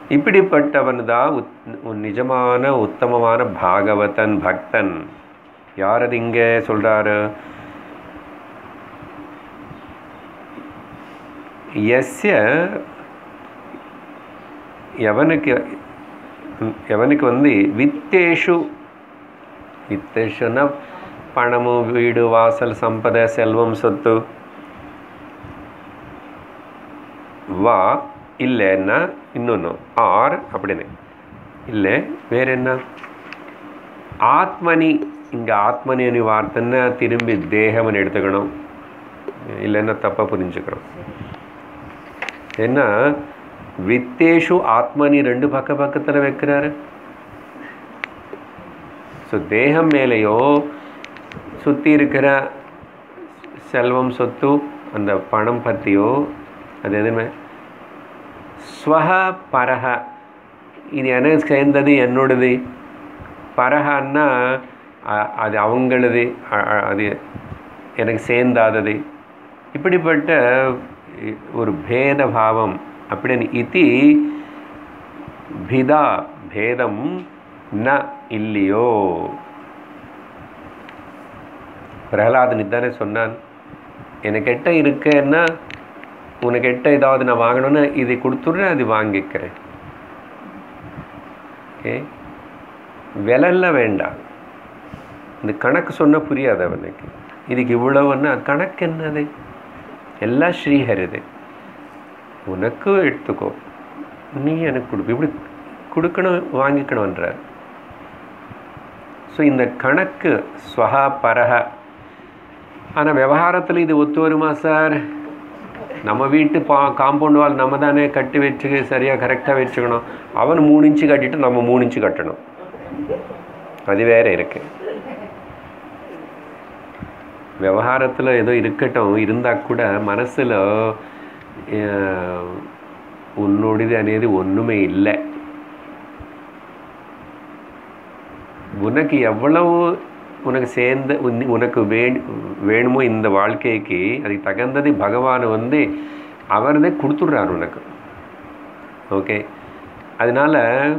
இப்படிப்பட்டவன் தான் உத் நிஜமான உத்தமமான பாகவதன் பக்தன் யார் அது இங்கே சொல்கிறாரு எஸ்ய எவனுக்கு எவனுக்கு வந்து வித்தேஷு வித்தேஷுன்னா பணமு வீடு வாசல் சம்பத செல்வம் சொத்து வா இல்லைன்னா இன்னொன்று ஆர் அப்படின்னு இல்லை வேற என்ன ஆத்மனி இங்கே ஆத்மனி அனி வார்த்தைன்னா திரும்பி தேகம்னு எடுத்துக்கணும் இல்லைன்னா தப்பாக புரிஞ்சுக்கிறோம் ஏன்னா வித்தேஷு ஆத்மனி ரெண்டு பக்க பக்கத்தில் வைக்கிறாரு ஸோ தேகம் மேலேயோ சுற்றி இருக்கிற செல்வம் சொத்து அந்த பணம் பற்றியோ அது எதுவுமே ஸ்வஹ பரஹ இது எனக்கு சேர்ந்தது என்னோடது பரஹன்னா அ- அது அவங்களது அ- அ- அது எனக்கு சேர்ந்தாதது இப்படிப்பட்ட இ- ஒரு பேத பாவம் அப்படின்னு இதி பிதா பேதம் ந இல்லையோ பிரகலாதன் இதானே சொன்னான் எனக்கிட்ட இருக்கேன்னா உனக்கிட்ட ஏதாவது நான் வாங்கணும்னு இதை கொடுத்துட்றேன் அது வாங்கிக்கிறேன் ஓகே விலைலாம் வேண்டாம் இந்த கணக்கு சொன்னால் புரியாது அவனுக்கு இதுக்கு இவ்வளவுன்னா கணக்கு என்னது எல்லாம் ஸ்ரீஹரிது உனக்கு எடுத்துக்கோ நீ எனக்கு கொடு இப்படி கொடுக்கணும் வாங்கிக்கணுன்றார் ஸோ இந்த கணக்கு ஸ்வஹா பரஹ ஆனால் விவகாரத்தில் இது ஒத்து வருமா சார் நம்ம வீட்டு பா காம்பவுண்ட் வால் நம்ம தானே கட்டி வச்சு சரியாக கரெக்டாக வச்சுக்கணும் அவன் மூணு இன்ச்சு கட்டிட்டு நம்ம மூணு இன்ச்சு கட்டணும் அது வேற இருக்கு விவகாரத்தில் ஏதோ இருக்கட்டும் இருந்தால் கூட மனசில் உன்னோடது అనేది ஒன்றுமே இல்லை உனக்கு எவ்வளவு உனக்கு சேர்ந்த உன்- உனக்கு வே வேணுமோ இந்த வாழ்க்கைக்கு அதுக்கு தகுந்தது பகவான் வந்து அவர்தே கொடுத்துட்றாரு உனக்கு ஓகே அதனால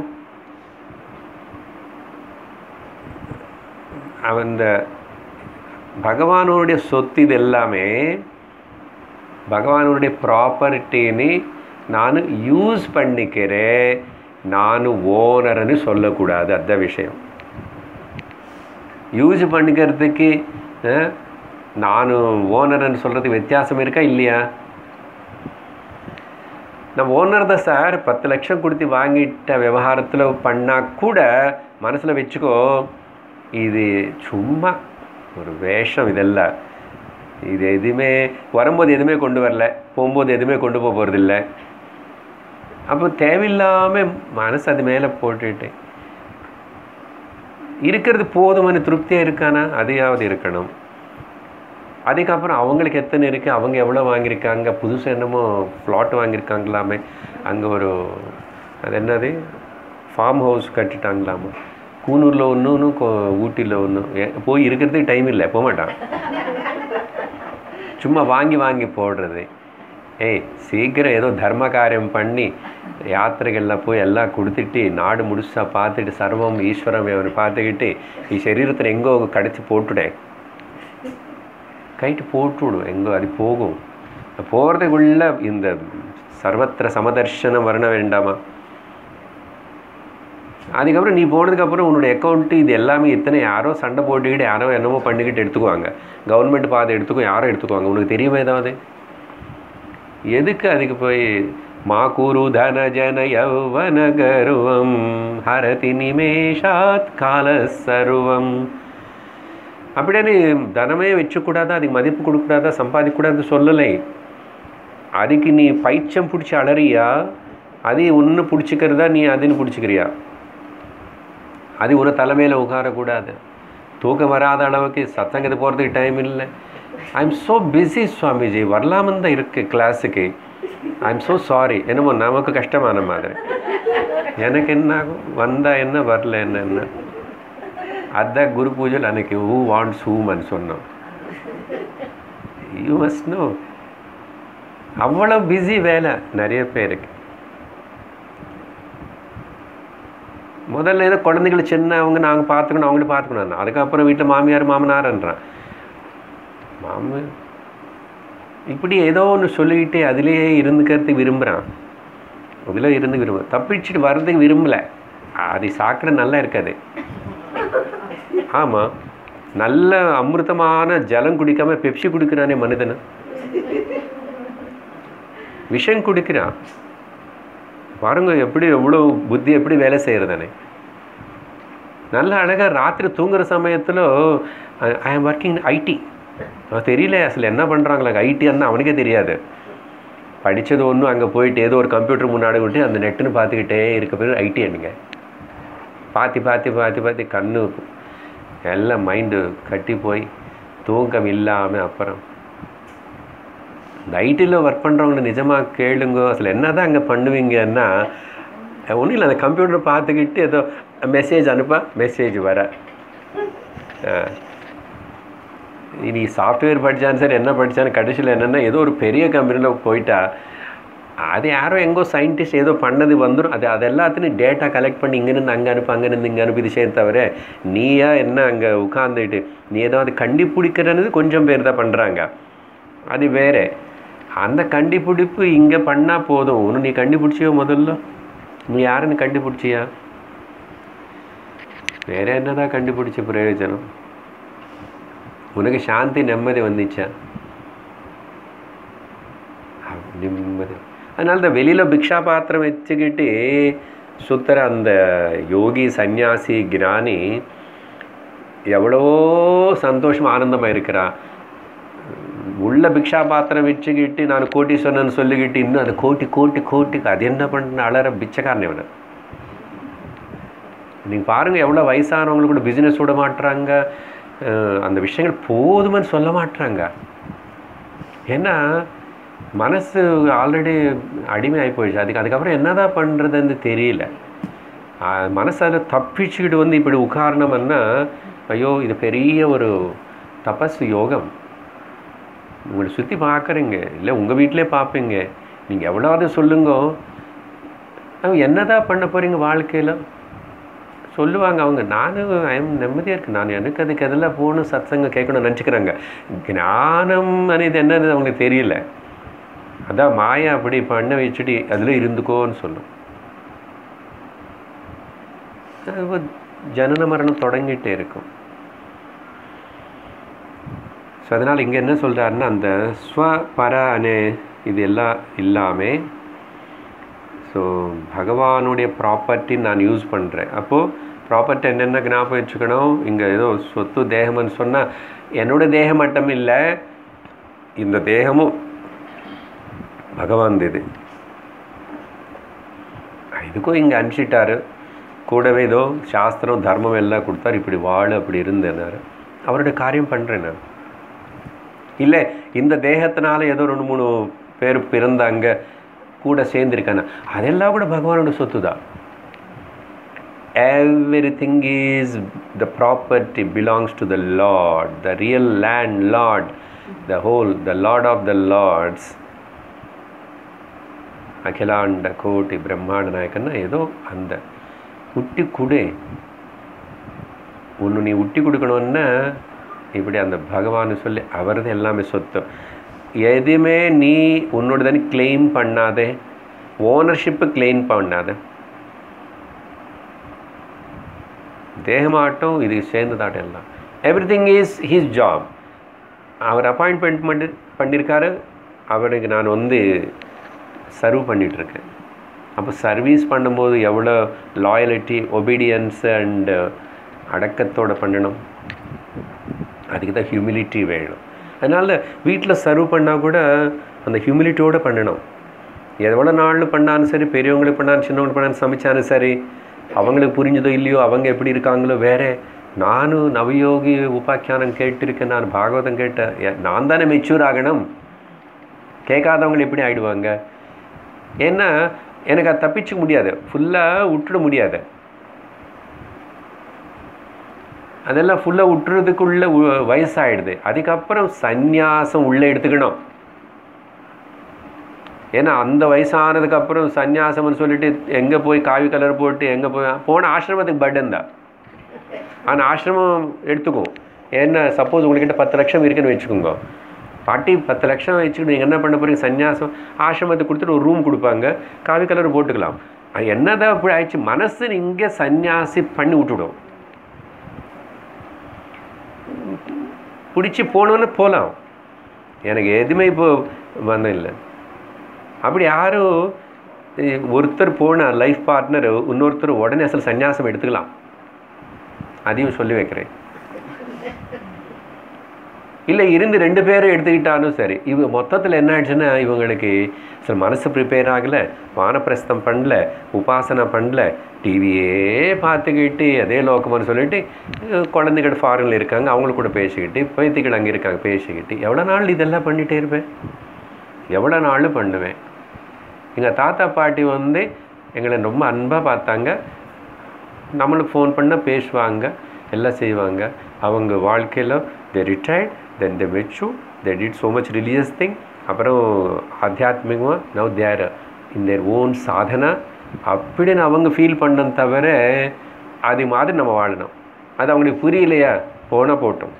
அவன் இந்த பகவானுடைய சொத்து இது எல்லாமே பகவானுடைய ப்ராப்பர்ட்டின்னு நான் யூஸ் பண்ணிக்கிறேன் நான் ஓனர்னு சொல்லக்கூடாது அந்த விஷயம் யூஸ் பண்ணிக்கிறதுக்கு அஹ், நான் ஓனர்னு சொல்கிறதுக்கு வித்தியாசம் இருக்கா இல்லையா நான் ஓனர் தான் சார் பத்து லட்சம் கொடுத்து வாங்கிட்ட விவகாரத்தில் பண்ணால் கூட மனசில் வச்சுக்கோ இது சும்மா ஒரு வேஷம் இதெல்லாம் இது எதுவுமே வரும்போது எதுவுமே கொண்டு வரல போகும்போது எதுவுமே கொண்டு போக போகிறதில்ல அப்போ தேவையில்லாமல் மனசு அது மேலே போட்டுட்டு இருக்கிறது போதுமான திருப்தியாக இருக்கானா அதையாவது இருக்கணும் அதுக்கப்புறம் அவங்களுக்கு எத்தனை இருக்குது அவங்க எவ்வளோ வாங்கியிருக்காங்க புதுசாக என்னமோ ஃப்ளாட் வாங்கியிருக்காங்களாமே அங்கே ஒரு அது என்னது ஃபார்ம் ஹவுஸ் கட்டிட்டாங்களாமா கூனூரில் ஒன்று ஒன்று ஊட்டியில் ஒன்று போய் இருக்கிறதுக்கு டைம் இல்லை போக மாட்டான் சும்மா வாங்கி வாங்கி போடுறது ஏய் சீக்கிரம் ஏதோ தர்ம காரியம் பண்ணி யாத்திரைகள்லாம் போய் எல்லாம் கொடுத்துட்டு நாடு முழுசா பார்த்துட்டு சர்வம் ஈஸ்வரம் அவனை பார்த்துக்கிட்டு ಈ ಶರೀರத்தில் எங்கோ கடிச்சு போட்டுடே கைட்டு போட்டுவிடு எங்கோ அது போகும் போகிறதுக்குள்ள இந்த சர்வத்திர சமதர்ஷனம் வரண வேண்டாமா அதுக்கப்புறம் நீ போனதுக்கப்புறம் உன்னோட அக்கௌண்ட்டு இது எல்லாமே இத்தனை யாரோ சண்டை போட்டுக்கிட்டு யாரோ என்னமோ பண்ணிக்கிட்டு எடுத்துக்குவாங்க கவர்மெண்ட் பாதை எடுத்துக்கும் யாரோ எடுத்துக்குவாங்க உனக்கு தெரியுமா ஏதாவது எதுக்கு அதுக்கு போய் மா குரு தன ஜன யௌவன கருவம் ஹரதி நிமேஷாத் கால சர்வம் அப்படின்னு தனமே வச்சுக்கூடாதா அதுக்கு மதிப்பு கொடுக்கூடாதா சம்பாதிக்கூடாது சொல்லலை அதுக்கு நீ பைச்சம் பிடிச்சி அலறியா அது ஒன்று பிடிச்சிக்கிறதா நீ அதுன்னு பிடிச்சிக்கிறியா அது ஒரு தலைமையில் உட்காரக்கூடாது தூக்கம் வராத அளவுக்கு சத்தங்கத்து போகிறதுக்கு டைம் இல்லை I am so busy Swamiji வரலாமன் தான் இருக்குது கிளாஸுக்கு ஐ எம் ஸோ சாரி என்னமோ நமக்கு கஷ்டமான மாதிரி எனக்கு என்ன ஆகும் வந்தால் என்ன வரல என்ன என்ன அதான் குரு பூஜையில் அன்னைக்கு ஹூ வாண்ட்ஸ் ஹூமன் சொன்னோம் யூ மஸ்ட் நோ அவ்வளோ பிஸி வேலை நிறைய பேருக்கு முதல்ல ஏதோ குழந்தைகள் சின்னவங்க நாங்கள் பார்த்துக்கணும் அவங்கள பார்த்துக்கணும் அதுக்கப்புறம் வீட்டில் மாமியார் மாமனார்ன்றான் மாம இப்படி ஏதோ ஒன்று சொல்லிக்கிட்டு அதிலேயே இருந்துக்கிறதுக்கு விரும்புகிறான் அதில் இருந்து விரும்ப தப்பிச்சுட்டு வர்றதுக்கு விரும்பலை அது சாக்கடை நல்லா இருக்காது ஆமாம் நல்ல அமிர்தமான ஜலம் குடிக்காம பெப்சி குடிக்கிறானே மனிதன் விஷம் குடிக்கிறான் பாருங்க எப்படி எவ்வளோ புத்தி எப்படி வேலை செய்கிறதானே நல்ல அழகாக ராத்திரி தூங்குற சமயத்தில் ஐ ஆம் ஒர்க்கிங் ஐடி தெரியல அசல் என்ன பண்ணுறாங்களா ஐடின்னா அவனுக்கே தெரியாது படித்தது ஒன்றும் அங்கே போயிட்டு ஏதோ ஒரு கம்ப்யூட்டர் முன்னாடி விட்டு அந்த நெட்டுன்னு பார்த்துக்கிட்டே இருக்க பேர் ஐடி என்னங்க பார்த்து பார்த்து பார்த்து பார்த்து கண்ணு எல்லாம் மைண்டு கட்டி போய் தூக்கம் இல்லாமல் அப்புறம் இந்த ஐடியில் ஒர்க் பண்ணுறவங்க நிஜமாக கேளுங்க அசல் என்ன தான் அங்கே பண்ணுவீங்கன்னா ஒன்றும் இல்லை அந்த கம்ப்யூட்டர் பார்த்துக்கிட்டு ஏதோ மெசேஜ் அனுப்ப மெசேஜ் வர ஆ. நீ சாஃப்ட்வேர் படித்தாலும் சரி என்ன படித்தாலும் கடைசியில் என்னென்னா ஏதோ ஒரு பெரிய கம்பெனியில் போயிட்டா அது யாரோ எங்கோ சயின்டிஸ்ட் ஏதோ பண்ணது வந்துடும் அது அது எல்லாத்தையும் டேட்டா கலெக்ட் பண்ணி இங்கேருந்து அங்கே அனுப்பு அங்கேருந்து இங்கே அனுப்பி இது செய்ய தவிர நீயா என்ன அங்கே உட்காந்துட்டு நீ ஏதாவது கண்டுபிடிக்கிறது கொஞ்சம் பேர் தான் பண்ணுறாங்க அது வேறு அந்த கண்டுபிடிப்பு இங்கே பண்ணால் போதும் ஒன்று நீ கண்டுபிடிச்சியோ முதல்ல நீ யாருன்னு கண்டுபிடிச்சியா வேற என்னதான் கண்டுபிடிச்ச பிரயோஜனம் உனக்கு சாந்தி நிம்மதி வந்துச்சா அஹ் நிம்மதி அதனால தான் வெளியில் பிக்ஷா பாத்திரம் வச்சுக்கிட்டு சுத்துற அந்த யோகி சந்நியாசி ஞானி எவ்வளவோ சந்தோஷம் ஆனந்தமாக இருக்கிறா உள்ள பிக்ஷா பாத்திரம் வச்சுக்கிட்டு நான் கோட்டீஸ்வரன் சொல்லிக்கிட்டு இன்னும் அது கோட்டி கோட்டி கோட்டி அது என்ன பண்ண அலற பிச்சைக்காரன் இவனை நீங்கள் பாருங்கள் எவ்வளோ வயசானவங்க கூட பிஸ்னஸ் விட மாட்டுறாங்க அஹ் அந்த விஷயங்கள் போதுமன்னு சொல்ல மாட்டுறாங்க ஏன்னா மனசு ஆல்ரெடி அடிமை ஆகி போயிடுச்சு அதுக்கு அதுக்கப்புறம் என்னதான் பண்ணுறதுன்னு தெரியல ஆஹ் மனசு அதில் தப்பிச்சுக்கிட்டு வந்து இப்படி உட்காரணம்னா ஐயோ இது பெரிய ஒரு தபஸ் யோகம் உங்களை சுற்றி பார்க்குறீங்க இல்லை உங்கள் வீட்டிலே பார்ப்பீங்க நீங்கள் எவ்வளோவது சொல்லுங்க அவங்க என்னதான் பண்ண போகிறீங்க வாழ்க்கையில் சொல்லுவாங்க அவங்க நானும் ஐம் நிம்மதியாக இருக்கு நான் எனக்கு அதுக்கு எதெல்லாம் போகணும் சத்சங்க கேட்கணும்னு நினச்சிக்கிறாங்க ஞானம் అనేది என்னது அவங்களுக்கு தெரியல அதான் மாயா அப்படி பண்ண வச்சுட்டு அதில் இருந்துக்கோன்னு சொல்லும் அது ஜனன மரணம் தொடங்கிட்டே இருக்கும் ஸோ அதனால் இங்கே என்ன சொல்கிறாருன்னா அந்த ஸ்வபர அனே இது எல்லாம் இல்லாமல் ஸோ பகவானுடைய ப்ராப்பர்ட்டி நான் யூஸ் பண்ணுறேன் அப்போது ப்ராப்பர்ட்டி என்னென்ன ஞாபகம் வச்சுக்கணும் இங்கே ஏதோ சொத்து தேகம்னு சொன்னால் என்னோட தேகம் மட்டும் இல்லை இந்த தேகமும் பகவான் இது இதுக்கும் இங்கே அனுப்பிச்சிட்டாரு கூடவே ஏதோ சாஸ்திரம் தர்மம் எல்லாம் கொடுத்தாரு இப்படி வாழு அப்படி இருந்தேனாரு அவருடைய காரியம் பண்ணுறேன் நான் இல்லை இந்த தேகத்தினால ஏதோ ரெண்டு மூணு பேர் பிறந்தாங்க கூட சேர்ந்துருக்காங்க அதெல்லாம் கூட பகவானோட சொத்து தான் everything is the property belongs to the lord the real land lord the whole the lord of the lords அகிலாண்ட கோட்டி பிரம்மாண்ட நாயக்கன்னா ஏதோ அந்த உட்டி குடு ஒன்று நீ உட்டி கொடுக்கணுன்னா இப்படி அந்த பகவான் சொல்லி அவரது எல்லாமே சொத்து எதுவுமே நீ உன்னோடதுன்னு கிளைம் பண்ணாதே ஓனர்ஷிப்பு கிளைம் பண்ணாத தேகமாட்டம் இது சேர்ந்ததாட்டம் எல்லாம் everything is his job அவர் அப்பாயின்மெண்ட் பண்ணி பண்ணியிருக்காரு அவனுக்கு நான் வந்து சர்வ் பண்ணிகிட்ருக்கேன் அப்போ சர்வீஸ் பண்ணும்போது எவ்வளோ லாயலிட்டி ஒபீடியன்ஸ் அண்டு அடக்கத்தோடு பண்ணணும் அதுக்கு தான் ஹியூமிலிட்டி வேணும் அதனால் வீட்டில் சர்வ் பண்ணால் கூட அந்த ஹியூமிலிட்டியோடு பண்ணணும் எவ்வளோ நாள் பண்ணாலும் சரி பெரியவங்களுக்கு பண்ணாலும் சின்னவங்களுக்கு பண்ணாலும் சமைச்சாலும் சரி அவங்களுக்கு புரிஞ்சதோ இல்லையோ அவங்க எப்படி இருக்காங்களோ வேற நானும் நவயோகி உபாக்கியானம் கேட்டிருக்கேன் நான் பாகவதம் கேட்டேன் எ- நான் தானே மெச்சூர் ஆகணும் கேட்காதவங்க எப்படி ஆயிடுவாங்க ஏன்னா எனக்கு அதை தப்பிச்சுக்க முடியாது ஃபுல்லாக விட்டுட முடியாது அதெல்லாம் ஃபுல்லாக விட்டுறதுக்குள்ள உ- வயசாயிடுது அதுக்கப்புறம் சந்நியாசம் உள்ளே எடுத்துக்கணும் ஏன்னா அந்த வயசானதுக்கு அப்புறம் சந்நியாசம்னு சொல்லிட்டு எங்கே போய் காவி கலர் போட்டு எங்கே போய் போன ஆசிரமத்துக்கு பட்டன் தான் ஆனால் ஆசிரமம் எடுத்துக்கும் ஏன்னா சப்போஸ் உங்கள்கிட்ட பத்து லட்சம் இருக்குன்னு வச்சுக்கோங்க பாட்டி பத்து லட்சம் வச்சுக்கிட்டு நீங்கள் என்ன பண்ண போறீங்க சந்நியாசம் ஆசிரமத்துக்கு கொடுத்துட்டு ஒரு ரூம் கொடுப்பாங்க காவி கலர் போட்டுக்கலாம் அது என்னதான் அப்படி ஆயிடுச்சு மனசு இங்கே சந்நியாசி பண்ணி விட்டுடும் பிடிச்சி போகணுன்னு போகலாம் எனக்கு எதுவுமே இப்போ வந்தம் இல்லை அப்படி யாரும் இ- ஒருத்தர் போன லைஃப் பார்ட்னர் இன்னொருத்தர் உடனே அசல் சந்நியாசம் எடுத்துக்கலாம் அதையும் சொல்லி வைக்கிறேன் இல்லை இருந்து ரெண்டு பேரும் எடுத்துக்கிட்டாலும் சரி இவங்க மொத்தத்தில் என்ன ஆயிடுச்சுன்னா இவங்களுக்கு சில மனசு ப்ரிப்பேர் ஆகலை வானப்பிரஸ்தம் பண்ணல உபாசனை பண்ணல டிவியே பார்த்துக்கிட்டு அதே லோக்கம்னு சொல்லிட்டு அஹ், குழந்தைகள் ஃபாரினில் இருக்காங்க அவங்கள கூட பேசிக்கிட்டு பேத்திகள் அங்கே இருக்காங்க பேசிக்கிட்டு எவ்வளோ நாள் இதெல்லாம் பண்ணிகிட்டே இருப்பேன் எவ்வளோ நாள் பண்ணுவேன் எங்கள் தாத்தா பாட்டி வந்து எங்களை ரொம்ப அன்பாக பார்த்தாங்க நம்மளுக்கு ஃபோன் பண்ணால் பேசுவாங்க எல்லாம் செய்வாங்க அவங்க வாழ்க்கையில் தே ரிட்டையர்ட் தென் தே மெச்சு they did so much religious thing அப்புறம் ஆத்தியாத்மிகமாக now they're in their own sadhana அப்படின்னு அவங்க ஃபீல் பண்ண தவிர அது மாதிரி நம்ம வாழணும் அது அவங்களுக்கு புரியலையா போனால் போட்டோம்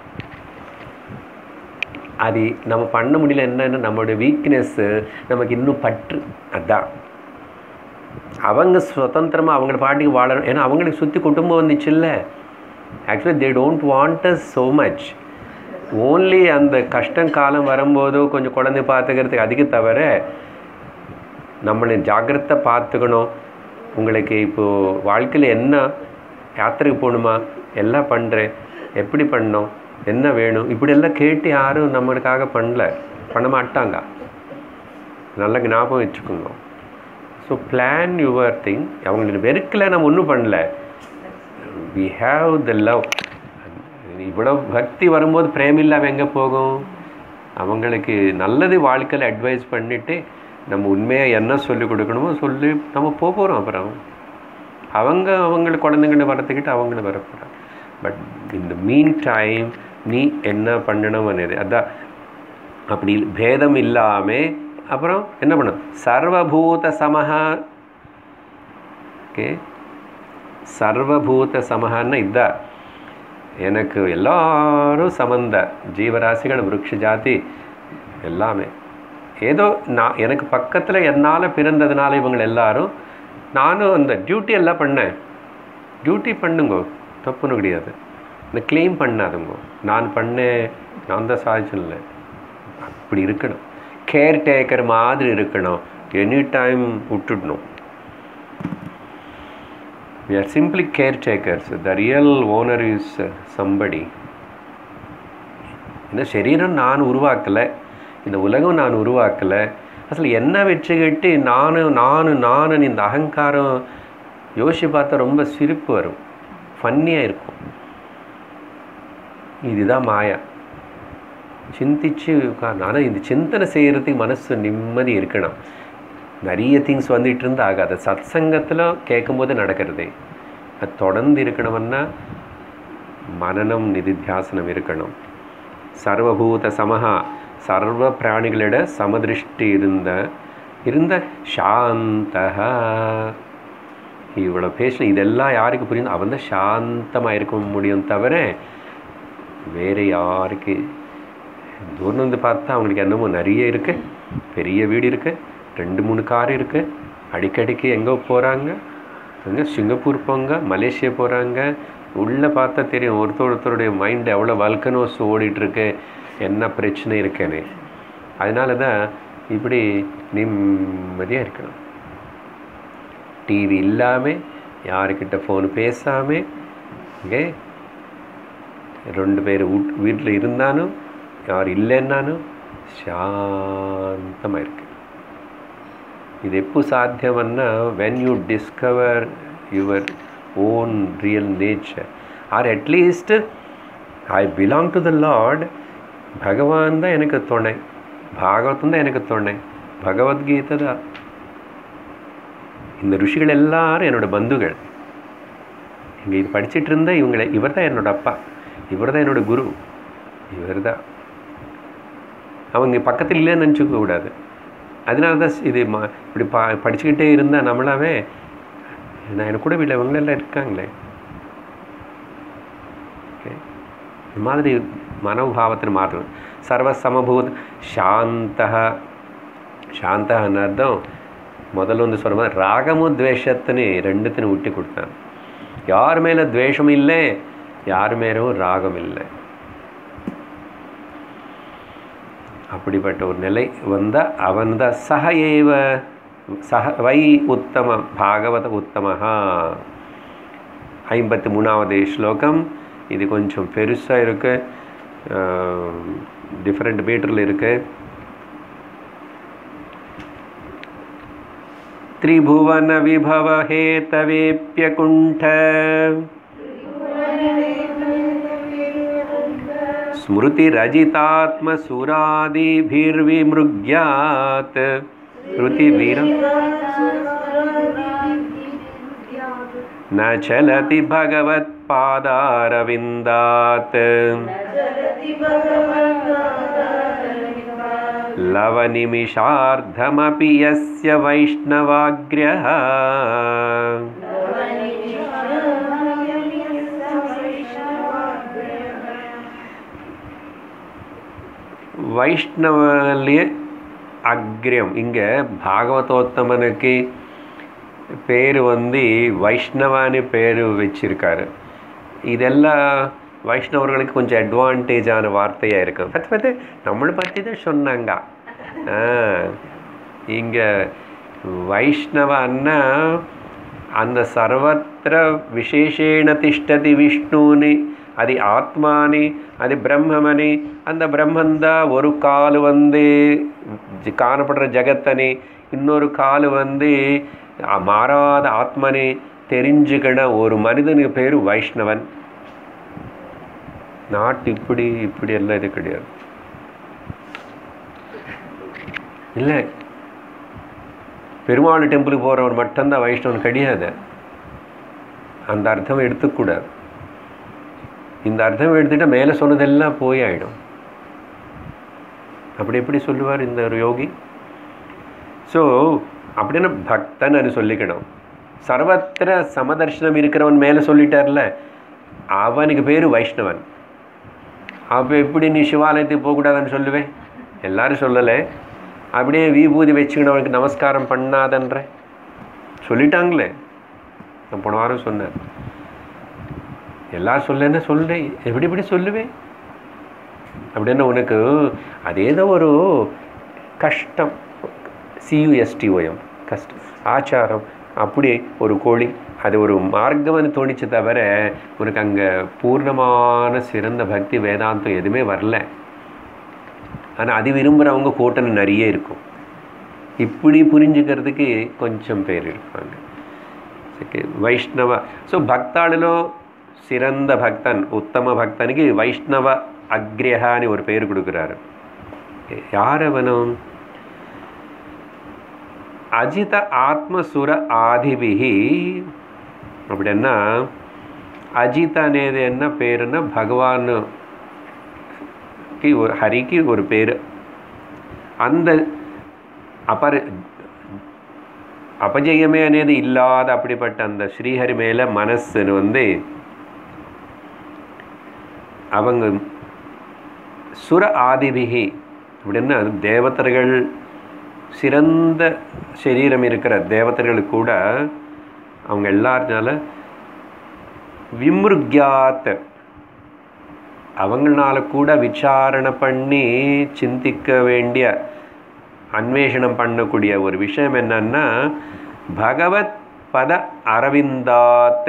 அது நம்ம பண்ண முடியல என்னன்னா நம்மளோட வீக்னஸ்ஸு நமக்கு இன்னும் பற்று அதான் அவங்க சுதந்திரமாக அவங்கள பாட்டுக்கு வாழணும் ஏன்னா அவங்களுக்கு சுற்றி குடும்பம் வந்துச்சுல்ல actually they don't want us so much only அந்த கஷ்டம் காலம் வரும்போதோ கொஞ்சம் குழந்தை பார்த்துக்கிறதுக்கு அதுக்கு தவிர நம்மளை ஜாக்கிரதை பார்த்துக்கணும் உங்களுக்கு இப்போது வாழ்க்கையில் என்ன யாத்திரைக்கு போகணுமா எல்லாம் பண்ணுறேன் எப்படி பண்ணோம் என்ன வேணும் இப்படியெல்லாம் கேட்டு யாரும் நம்மளுக்காக பண்ணல பண்ண மாட்டாங்க நல்ல ஞாபகம் வச்சுக்கோங்க ஸோ பிளான் யுவர் திங் அவங்களுக்கு வெறுக்கல நம்ம ஒன்றும் பண்ணல வி ஹாவ் த லவ் இவ்வளோ பக்தி வரும்போது பிரேமில்லாமல் எங்கே போகும் அவங்களுக்கு நல்லது வாழ்க்கையில் அட்வைஸ் பண்ணிவிட்டு நம்ம உண்மையாக என்ன சொல்லி கொடுக்கணுமோ சொல்லி நம்ம போக போகிறோம் அப்புறம் அவங்க அவங்கள குழந்தைங்களை வளர்த்துக்கிட்டு அவங்கள வரப்போகிறாங்க பட் இந்த மீன் டைம் நீ என்ன பண்ணணும் అనేది அதான் அப்படி பேதம் இல்லாமல் அப்புறம் என்ன பண்ணணும் சர்வபூத சமஹா ஓகே சர்வபூத சமஹான்னு இதான் எனக்கு எல்லாரும் சமந்த ஜீவராசிகள் விருட்ச ஜாதி எல்லாமே ஏதோ நான் எனக்கு பக்கத்தில் என்னால் பிறந்ததுனால இவங்க எல்லாரும் நானும் அந்த டியூட்டி எல்லாம் பண்ணேன் டியூட்டி பண்ணுங்க தப்புன்னு கிடையாது இந்த க்ளைம் பண்ணாதுங்க நான் பண்ணேன் நான் தான் சாதிச்சில்ல அப்படி இருக்கணும் கேர் டேக்கர் மாதிரி இருக்கணும் எனி டைம் விட்டுடணும் we are simply caretakers the real owner is uh, somebody இந்த சரீரம் நான் உருவாக்கலை இந்த உலகம் நான் உருவாக்கலை அசல் என்ன வச்சுக்கிட்டு நானும் நானும் நானும் இந்த அகங்காரம் யோசிச்சு பார்த்தா ரொம்ப சிரிப்பு வரும் ஃபன்னியாக இருக்கும் இதுதான் மாயா சிந்திச்சு உட்காரணும் ஆனால் இந்த சிந்தனை செய்கிறதுக்கு மனசு நிம்மதி இருக்கணும் நிறைய திங்ஸ் வந்துட்டு இருந்தால் ஆகாது சத் சங்கத்தில் கேட்கும்போது நடக்கிறதே அது தொடர்ந்து இருக்கணும்னா மனநம் நிதித்தியாசனம் இருக்கணும் சர்வபூத சமஹா சர்வ பிராணிகளிட சமதிருஷ்டி இருந்த இருந்த சாந்தகா இவ்வளோ பேசணும் இதெல்லாம் யாருக்கு புரியும் அவன் தான் சாந்தமாக இருக்க முடியும் தவிர வேறு யாருக்கு தூரம் வந்து பார்த்தா அவங்களுக்கு என்னமோ நிறைய இருக்குது பெரிய வீடு இருக்குது ரெண்டு மூணு கார் இருக்குது அடிக்கடிக்கு எங்கே போகிறாங்க எங்கே சிங்கப்பூர் போங்க மலேசியா போகிறாங்க உள்ளே பார்த்தா தெரியும் ஒருத்தர் ஒருத்தருடைய மைண்ட் எவ்வளோ வல்கனோஸ் ஓடிட்டுருக்கு என்ன பிரச்சனை இருக்கேன்னு அதனால தான் இப்படி நிம்மதியாக இருக்கணும் டிவி இல்லாமல் யாருக்கிட்ட ஃபோன் பேசாமல் ஓகே ரெண்டு பேர் வீட் வீட்டில் இருந்தாலும் யார் இல்லைன்னாலும் சாந்தமாக இருக்கு இது எப்போ சாத்தியம்னா when you discover your own real nature or at least I belong to the Lord பகவான் தான் எனக்கு துணை பாகவதம் தான் எனக்கு துணை பகவத்கீதை தான் இந்த ருஷிகள் எல்லாரும் என்னோட பந்துகள் இங்கே இது படிச்சுட்டு இருந்தால் இவங்களை இவர் தான் என்னோட அப்பா இவர் தான் என்னோட குரு இவர் தான் அவங்க பக்கத்தில் இல்லைன்னு நினச்சிக்க கூடாது அதனால தான் இது ம இப்படி பா படிச்சுக்கிட்டே இருந்தால் நம்மளாவே நான் எனக்கு கூட வீட்டில் இவங்களெல்லாம் இருக்காங்களே ஓகே இந்த மாதிரி மனோபாவத்தில் மாற்றணும் சர்வ சமபூத் சாந்த சாந்தன்னு அர்த்தம் முதல்ல வந்து சொல்கிற மாதிரி ராகமும் துவேஷத்தினு ரெண்டுத்திനും விட்டு கொடுத்தான் யார் மேலே துவேஷம் இல்லை யார் மேலும் ராகம் இல்லை அப்படிப்பட்ட ஒரு நிலை வந்தால் அவன் தான் சக ஏவ சக வை உத்தம பாகவத உத்தமஹா ஐம்பத்தி மூணாவது ஸ்லோகம் இது கொஞ்சம் பெருசாக இருக்கு டிஃப்ரெண்ட் மீட்டரில் இருக்கு त्रिभुवन विभव हेतवेप्यकुण्ठ स्मृतिरजितात्मसुरादिभिर्विमृग्यात् श्रुतिवीरं न चलति भगवत्पादारविन्दात् चलति भगवन्तारविन्दात् लवनिमिषार्धमपि यस्य वैष्णवाग्र्यः வைஷ்ணவல்லையே அக்ரியம் இங்கே பாகவதோத்தமனுக்கு பேர் வந்து வைஷ்ணவான்னு பேர் வச்சிருக்காரு இதெல்லாம் வைஷ்ணவர்களுக்கு கொஞ்சம் அட்வான்டேஜான வார்த்தையாக இருக்கும் பத்து பத்து நம்மளை பற்றி தான் சொன்னாங்க இங்கே வைஷ்ணவன்னா அந்த சர்வத்திர விசேஷேண திஷ்டதி விஷ்ணுன்னு அது ஆத்மானி அது பிரம்மமனி அந்த பிரம்மந்தா ஒரு கால் வந்து ஜ- காணப்படுற ஜகத்தனி இன்னொரு கால் வந்து அ, மாறாத ஆத்மனி தெரிஞ்சுக்கிற ஒரு மனிதனுக்கு பேர் வைஷ்ணவன் நாட்டு இப்படி இப்படி எல்லாம் இது கிடையாது இல்லை பெருமாள் டெம்பிளுக்கு போகிறவர் மட்டும்தான் வைஷ்ணவன் கிடையாது அந்த அர்த்தம் எடுத்துக்கூடாது இந்த அர்த்தம் எடுத்துட்டா மேலே சொன்னதெல்லாம் போய் ஆயிடும் அப்படி எப்படி சொல்லுவார் இந்த ஒரு யோகி ஸோ அப்படின்னா பக்தன் சொல்லிக்கணும் சர்வத்திர சமதர்ஷனம் இருக்கிறவன் மேலே சொல்லிட்டார்ல அவனுக்கு பேர் வைஷ்ணவன் அப்போ எப்படி நீ சிவாலயத்துக்கு போகக்கூடாதுன்னு சொல்லுவேன் எல்லாரும் சொல்லலை அப்படியே விபூதி வச்சுக்கினவனுக்கு நமஸ்காரம் பண்ணாதன்ற சொல்லிட்டாங்களே நான் போன வாரம் சொன்னேன் எல்லாரும் சொல்லேன்னா சொல்கிறேன் எப்படி எப்படி சொல்லுவேன் அப்படின்னா உனக்கு அது ஏதோ ஒரு கஷ்டம் சியூஎஸ்டிஓஎம் கஷ்டம் ஆச்சாரம் அப்படி ஒரு கோழி அது ஒரு மார்க்கம்னு தோணிச்சு தவிர உனக்கு அங்கே பூர்ணமான சிறந்த பக்தி வேதாந்தம் எதுவுமே வரல ஆனால் அது விரும்புகிறவங்க கூட்டம் நிறைய இருக்கும் இப்படி புரிஞ்சுக்கிறதுக்கு கொஞ்சம் பேர் இருப்பாங்க ఓకే వైష్ణవ సో భక్తాళిలో சிறந்த பக்தன் உத்தம பக்தனுக்கு வைஷ்ணவ அக்ரியஹா అని ஒரு பேர் கொடுக்குறாரு யார் அவனும் அஜித ఆత్మసుర ఆదిభిహి அப்படின்னா அஜித் అనేది என்ன பேருன்னா பகவானுக்கு ஒரு ஹரிக்கு ஒரு பேர் அந்த அபர అపజయమే అనేది ఇల్లాద అప్పటిపట్ట అంద శ్రీహరి మేల మనస్సును வந்து அவங்க சுர ஆதிபிகி அப்படின்னா தேவதர்கள் சிறந்த சரீரம் இருக்கிற தேவதர்கள் கூட அவங்க எல்லாருனால விம்ருக்யாத் அவங்களால கூட விசாரணை பண்ணி சிந்திக்க வேண்டிய அன்வேஷணம் பண்ணக்கூடிய ஒரு விஷயம் என்னன்னா பகவத் பத அரவிந்தாத்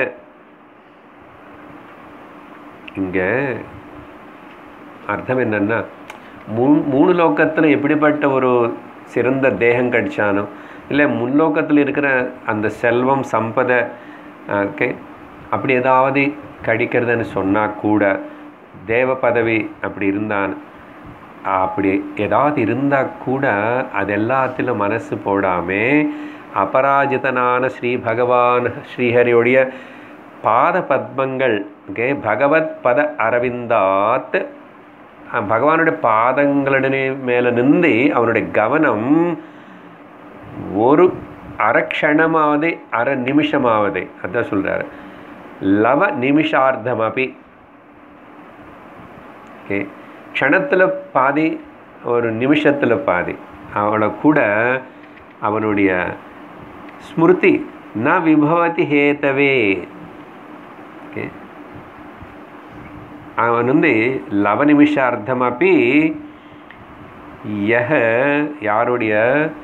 இங்கே அர்த்தம் என்னன்னா மூணு மூணு லோக்கத்தில் எப்படிப்பட்ட ஒரு சிறந்த தேகம் கிடைச்சானோ இல்லை முன்லோக்கத்தில் இருக்கிற அந்த செல்வம் சம்பதை ஓகே அப்படி ஏதாவது கிடைக்கிறதுன்னு சொன்னால் கூட தேவ பதவி அப்படி இருந்தான் அப்படி ஏதாவது இருந்தால் கூட அது எல்லாத்திலும் மனசு போடாமல் அபராஜிதனான ஸ்ரீ பகவான் ஸ்ரீஹரியுடைய பாத பத்மங்கள் ஓகே பகவத் பத அரவிந்தாத் அஹ் பகவானுடைய பாதங்களுடனே மேலே நின்று அவனுடைய கவனம் ஒரு அரக்ஷணமாவது அரை நிமிஷமாவது அதான் சொல்கிறாரு லவ நிமிஷார்த்தமபி ஓகே க்ஷணத்தில் பாதி ஒரு நிமிஷத்தில் பாதி அவனை கூட அவனுடைய ஸ்மிருதி ந விபவதி ஹேதவே ஓகே அவன் வந்து லவ நிமிஷார்த்தமப்பி யஹ யாருடைய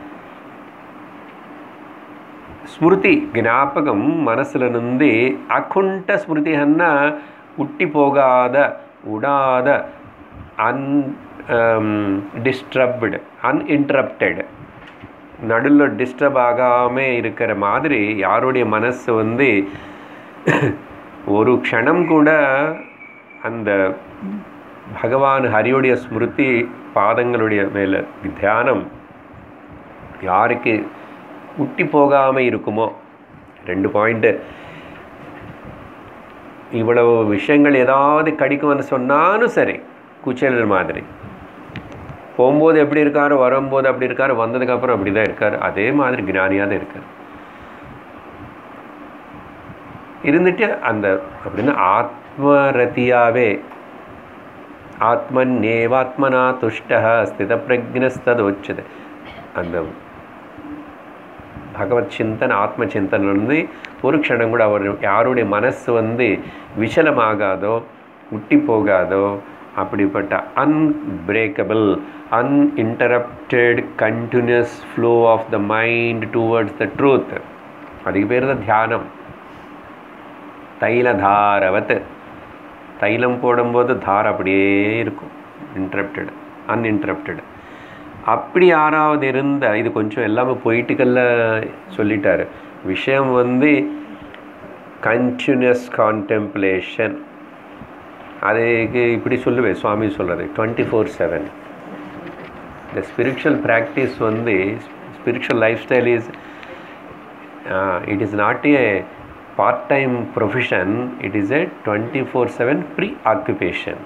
ஸ்மிருதி ஞாபகம் மனசில் நின்று அக்குண்ட ஸ்மிருதி அன்னா உட்டி போகாத உடாத அன் டிஸ்டர்ப்டு அன்இன்டரப்டட் நடுவில் டிஸ்டர்ப் ஆகாமல் இருக்கிற மாதிரி யாருடைய மனசு வந்து ஒரு க்ஷணம் கூட அந்த பகவான் ஹரியுடைய ஸ்மிருதி பாதங்களுடைய மேலே தியானம் யாருக்கு உட்டி போகாமல் இருக்குமோ ரெண்டு பாயிண்ட்டு இவ்வளவு விஷயங்கள் ஏதாவது கிடைக்கும்னு சொன்னாலும் சரி குச்சேலர் மாதிரி போகும்போது எப்படி இருக்காரு வரும்போது அப்படி இருக்காரு வந்ததுக்கப்புறம் அப்படி தான் இருக்கார் அதே மாதிரி ஞானியாக தான் இருக்கார் இருந்துட்டு அந்த அப்படின்னா ஆத்மரதியாவே ஆத்மன் நேவாத்மனா துஷ்டா ஸ்தித பிரஜ்னஸ்ததோச்சது அந்த பகவத் சிந்தன் ஆத்ம சிந்தன் வந்து ஒரு க்ஷணம் கூட அவர் யாருடைய மனசு வந்து விசலமாகாதோ முட்டி போகாதோ அப்படிப்பட்ட unbreakable uninterrupted continuous flow of the mind towards the truth அதுக்கு பேர் தான் தியானம் தைலதாரவத் தைலம் போடும்போது தார் அப்படியே இருக்கும் இன்டரப்டட் அன்இன்டரப்டட் அப்படி யாராவது இருந்த இது கொஞ்சம் எல்லாமே பொயிட்டிக்கல்ல சொல்லிட்டாரு விஷயம் வந்து கண்டினியூஸ் கான்டெம்ப்ளேஷன் அதுக்கு இப்படி சொல்லுவேன் சுவாமி சொல்கிறது டுவெண்ட்டி ஃபோர் செவன் இந்த ஸ்பிரிச்சுவல் ப்ராக்டிஸ் வந்து spiritual lifestyle is it is not a part time profession it is a twenty four seven preoccupation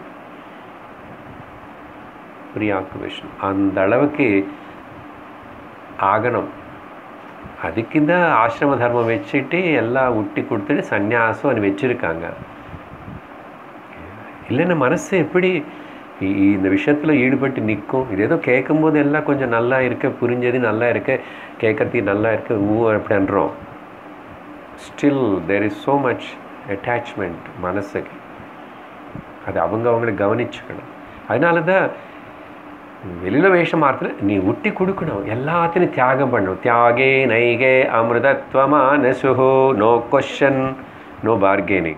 preoccupation அந்த அளவுக்கு ஆகணும் அதுக்கு தான் ஆசிரம தர்மம் வச்சுட்டு எல்லாம் உட்டி கொடுத்துட்டு சந்நியாசம் அது வச்சுருக்காங்க இல்லைன்னா மனசு எப்படி இ- இந்த விஷயத்தில் ஈடுபட்டு நிற்கும் இது ஏதோ கேட்கும்போது எல்லாம் கொஞ்சம் நல்லா இருக்க புரிஞ்சது நல்லா இருக்க கேட்கறதுக்கு நல்லா இருக்கு ஊ அப்படின்றோம் still there is so much attachment மனசுக்கு அது அவங்க அவங்கள கவனிச்சுக்கணும் அதனால தான் வெளியில் வேஷம் மாத்திர நீ உட்டி கொடுக்கணும் எல்லாத்தையும் தியாகம் பண்ணணும் தியாகே நைகே அமிர்தத்வமா நசுஹோ நோ கொஷன் நோ பார்கெனிங்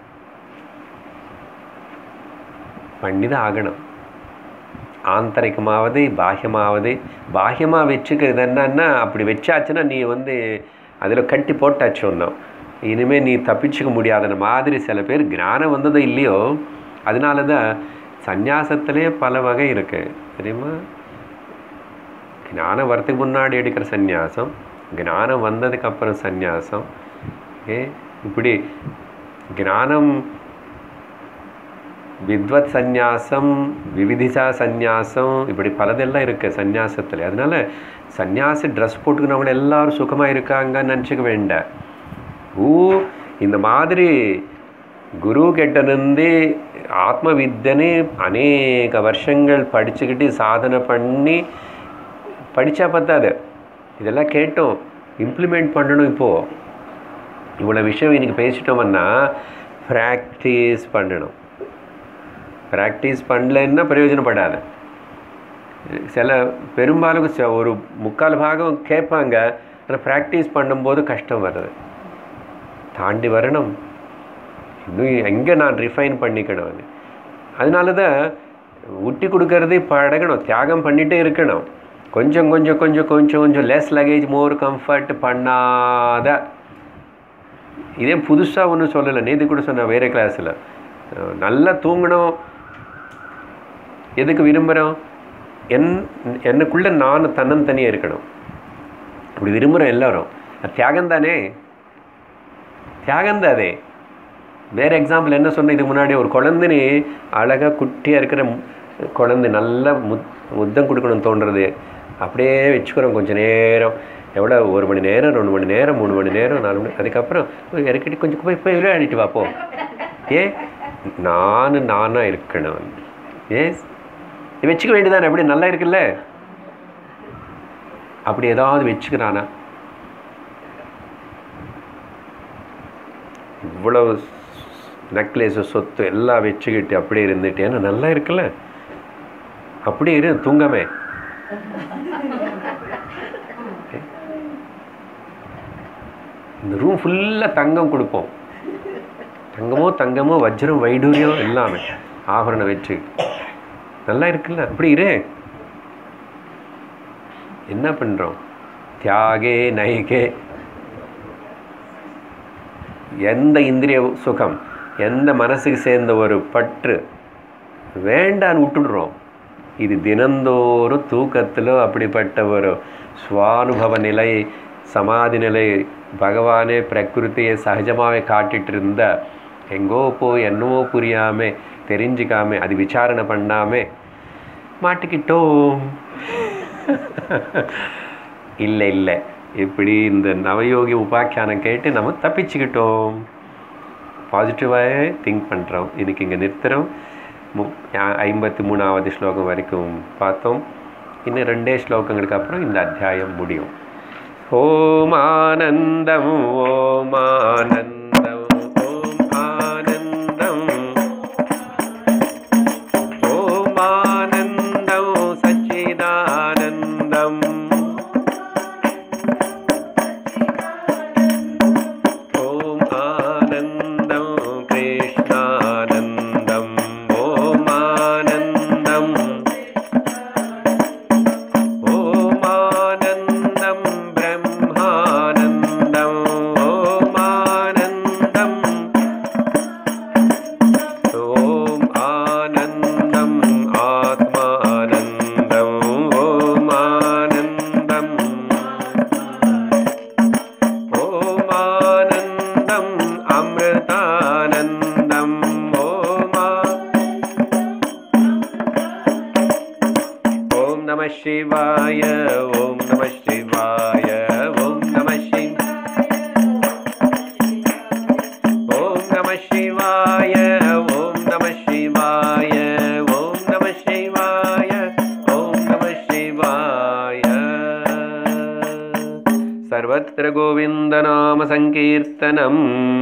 பண்ணி தான் ஆகணும் ஆந்தரிகமாவது பாஹ்யமாவது பாஹ்யமாக வச்சுக்கிறது என்னன்னா அப்படி வச்சாச்சுன்னா நீ வந்து அதில் கட்டி போட்டாச்சு ஒன்றும் இனிமேல் நீ தப்பிச்சுக்க முடியாத மாதிரி சில பேர் ஞானம் வந்ததோ இல்லையோ அதனால தான் சந்நியாசத்திலே பல வகை இருக்குது தெரியுமா ஞானம் வரத்துக்கு முன்னாடி எடுக்கிற சந்நியாசம் ஞானம் வந்ததுக்கு அப்புறம் சந்நியாசம் ஏ இப்படி ஞானம் வித்வத் சந்நியாசம் விவிதிசா சந்நியாசம் இப்படி பலதெல்லாம் இருக்குது சந்நியாசத்தில் அதனால சந்நியாசி ட்ரெஸ் போட்டுக்கினவங்க எல்லாரும் சுகமாக இருக்காங்கன்னு நினச்சிக்க வேண்டாம் ஓ இந்த மாதிரி குரு கிட்டேருந்து ஆத்ம வித்தனே அநேக வருஷங்கள் படிச்சுக்கிட்டு சாதனை பண்ணி படித்தா பத்தாது இதெல்லாம் கேட்டோம் இம்ப்ளிமெண்ட் பண்ணணும் இப்போது இவ்வளோ விஷயம் இன்னைக்கு பேசிட்டோம்னா ப்ராக்டிஸ் பண்ணணும் ப்ராக்டிஸ் பண்ணலைன்னா பிரயோஜனப்படாது சில பெரும்பாலும் ச- ஒரு முக்கால் பாகம் கேட்பாங்க ஆனால் ப்ராக்டிஸ் பண்ணும்போது கஷ்டம் வருது தாண்டி வரணும் இன்னும் எங்கே நான் ரிஃபைன் பண்ணிக்கணும் அதனால தான் ஊட்டி கொடுக்கறதே பழகணும் தியாகம் பண்ணிகிட்டே இருக்கணும் கொஞ்சம் கொஞ்சம் கொஞ்சம் கொஞ்சம் கொஞ்சம் லெஸ் லகேஜ் மோர் கம்ஃபர்ட் பண்ணாத இதே புதுசாக ஒன்றும் சொல்லலை நேற்று கூட சொன்னேன் வேறு கிளாஸில் நல்லா தூங்கணும் எதுக்கு விரும்புகிறோம் என் எனக்குள்ளே நான் தன்னந்தனியாக இருக்கணும் இப்படி விரும்புகிறோம் எல்லாரும் அது தியாகம் தானே தியாகம் தானே வேறு எக்ஸாம்பிள் என்ன சொன்ன இதுக்கு முன்னாடி ஒரு குழந்தைனி அழகாக குட்டியாக இருக்கிற மு- குழந்தை நல்லா முத் முத்தம் கொடுக்கணும்னு தோன்றது அப்படியே வச்சுக்கிறோம் கொஞ்ச நேரம் எவ்வளோ ஒரு மணி நேரம் ரெண்டு மணி நேரம் மூணு மணி நேரம் நாலு மணி அதுக்கப்புறம் போய் இறக்கிட்டு கொஞ்சம் போய் போய் விளையாடிட்டு வா போ ஏன் நான் நானாக இருக்கணும் ஏஸ் நீ வச்சுக்க வேண்டியதானே எப்படி நல்லா இருக்குல்ல அப்படி ஏதாவது வச்சுக்கிறானா இவ்வளோ நெக்லஸ் சொத்து எல்லாம் வச்சுக்கிட்டு அப்படியே இருந்துட்டேன்னா நல்லா இருக்குல்ல அப்படியே இரு தூங்காமே இந்த ரூம் ஃபுல்லாக தங்கம் கொடுப்போம் தங்கமோ தங்கமோ வஜ்ரம் வைடூரியம் எல்லாமே ஆபரணம் வச்சு நல்லா இருக்குல்ல அப்படி இரு என்ன பண்ணுறோம் தியாகே நைகே எந்த இந்திரிய சுகம் எந்த மனசுக்கு சேர்ந்த ஒரு பற்று வேண்டான்னு விட்டுடுறோம் இது தினந்தோறும் தூக்கத்தில் அப்படிப்பட்ட ஒரு சுவானுபவ நிலை சமாதி நிலை பகவானே பிரகிருத்தியை சகஜமாகவே காட்டிட்டு இருந்த எங்கோ போய் என்னவோ புரியாம தெரிஞ்சுக்காம அது விசாரணை பண்ணாம மாட்டிக்கிட்டோம் இல்லை இல்லை இப்படி இந்த நவயோகி உபாக்கியானம் கேட்டு நம்ம தப்பிச்சுக்கிட்டோம் பாசிட்டிவாகவே திங்க் பண்ணுறோம் இன்னைக்கு இங்கே நிறுத்துகிறோம் மு ஐம்பத்தி மூணாவது ஸ்லோகம் வரைக்கும் பார்த்தோம் இன்னும் ரெண்டே ஸ்லோகங்களுக்கு அப்புறம் இந்த அத்தியாயம் முடியும் ஓம் ஆனந்தம் ஓம் ஆனந்தம் ஓம் ஆனந்தம் ஓம் ஆனந்தம் சச்சிதானந்தம் ஓம் ஆனந்தம் கிருஷ்ணானந்தம் ஓம் ஆனந்தம் ஓம் ஆனந்தம் பிரம்மானந்தம் ஓம் ஆனந்தம் ஓம் ஆனந்தம் ஆத்மானந்தம் ஓம் ஆனந்தம் ஓம் ஆனந்தம் அமிர்தானந்தம் ஓம் ஆ- ஓம் நம சிவாய ஓம் நம சிவாய ஓம் நம சிவ ஓம் நம சிவாய ஓம் நம சிவாய ஓம் நம சிவாய ஓம் நம சிவாய सर्वत्र गोविन्दनामसङ्कीर्तनम्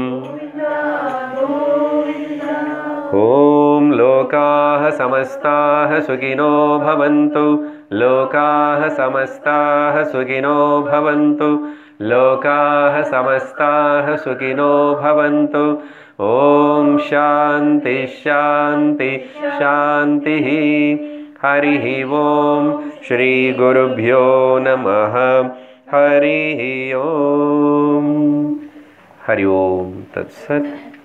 ॐ लोकाः समस्ताः सुखिनो भवन्तु लोकाः समस्ताः सुखिनो भवन्तु लोकाः समस्ताः सुखिनो भवन्तु ॐ शान्ति शान्ति शान्तिः हरिः ॐ श्रीगुरुभ्यो नमः हरिः ॐ हरि ओं तत्सत्